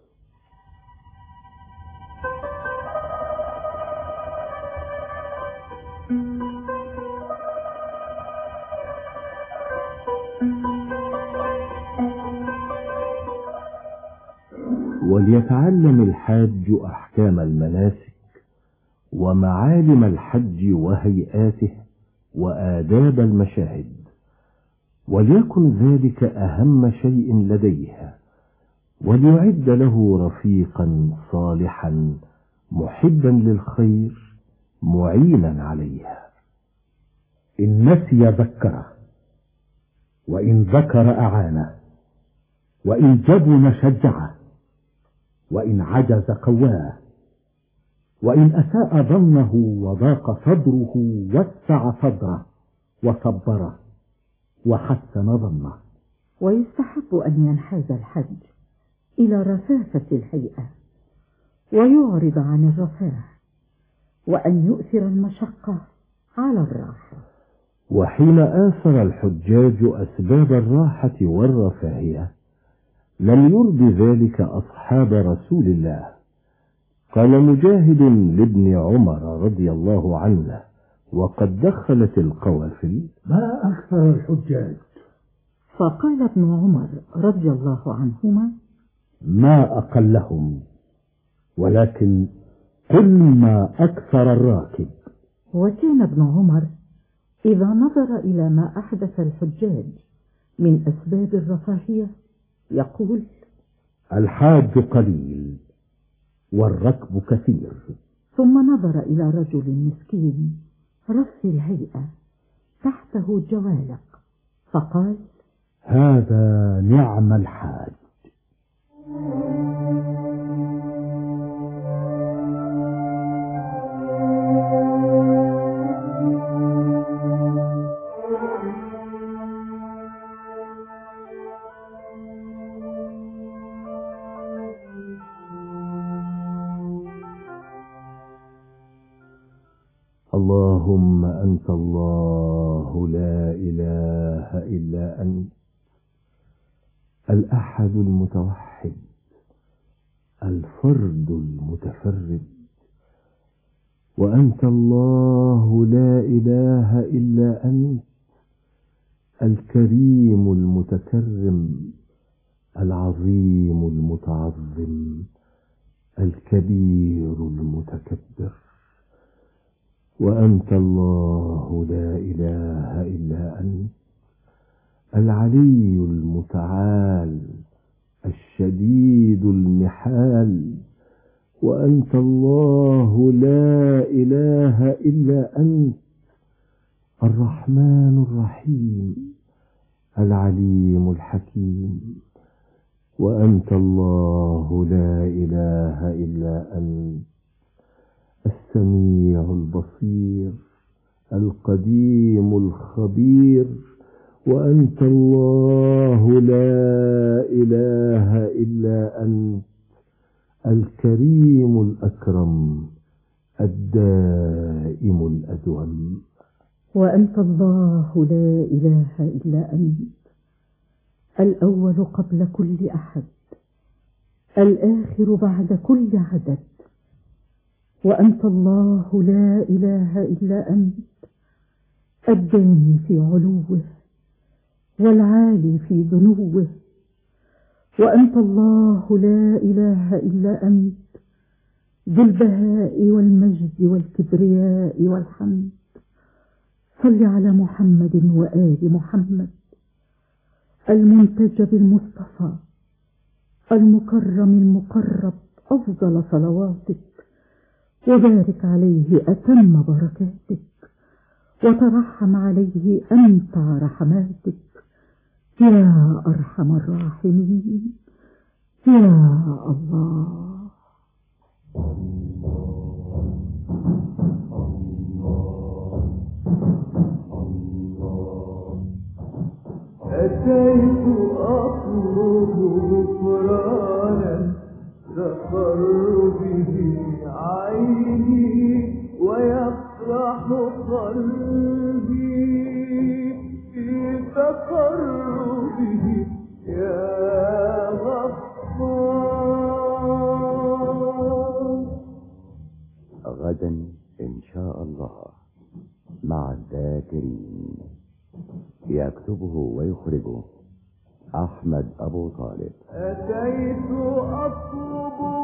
وليتعلم الحاج أحكام المناسك ومعالم الحج وهيئاته وآداب المشاهد وليكن ذلك أهم شيء لديها وليعد له رفيقا صالحا محبا للخير معينا عليها إن نسي ذكره وإن ذكر أعانه وإن جبن شجعه وإن عجز قواه وإن أساء ظنه وضاق صدره وسع صدره وصبره وحسن ظنه ويستحب أن ينحاز الحج إلى رفافة الهيئة ويعرض عن الرفاه وأن يؤثر المشقة على الراحة وحين آثر الحجاج أسباب الراحة والرفاهية لم يرد ذلك أصحاب رسول الله قال مجاهد لابن عمر رضي الله عنه وقد دخلت القوافل ما أكثر الحجاج فقال ابن عمر رضي الله عنهما ما أقلهم ولكن قل ما أكثر الراكب وكان ابن عمر إذا نظر إلى ما أحدث الحجاج من أسباب الرفاهية يقول الحاج قليل والركب كثير ثم نظر إلى رجل مسكين رف الهيئة تحته جوالق فقال هذا نعم الحاج اللهم أنت الله لا إله إلا أنت الأحد المتوحد الفرد المتفرد وأنت الله لا إله إلا أنت الكريم المتكرم العظيم المتعظم الكبير المتكبر وأنت الله لا إله إلا أنت العلي المتعال الشديد المحال وأنت الله لا إله إلا أنت الرحمن الرحيم العليم الحكيم وأنت الله لا إله إلا أنت السميع البصير القديم الخبير وأنت الله لا إله إلا أنت الكريم الأكرم الدائم الأدوم وأنت الله لا إله إلا أنت الأول قبل كل أحد الآخر بعد كل عدد وأنت الله لا إله إلا أنت الداني في علوه والعالي في دنوه وأنت الله لا إله إلا أنت ذو البهاء والمجد والكبرياء والحمد صل على محمد وآل محمد المنتجب المصطفى المكرم المقرب أفضل صلواتك وبارك عليه أتم بركاتك وترحم عليه أمتع رحماتك يا أرحم الراحمين يا الله أتيت أطلب غفرانا تقر به عيني ويفرح قلبي في تقربه يا غفار غدا إن شاء الله مع الذاكرين يكتبه ويخرجه أحمد أبو طالب أتيت أطلب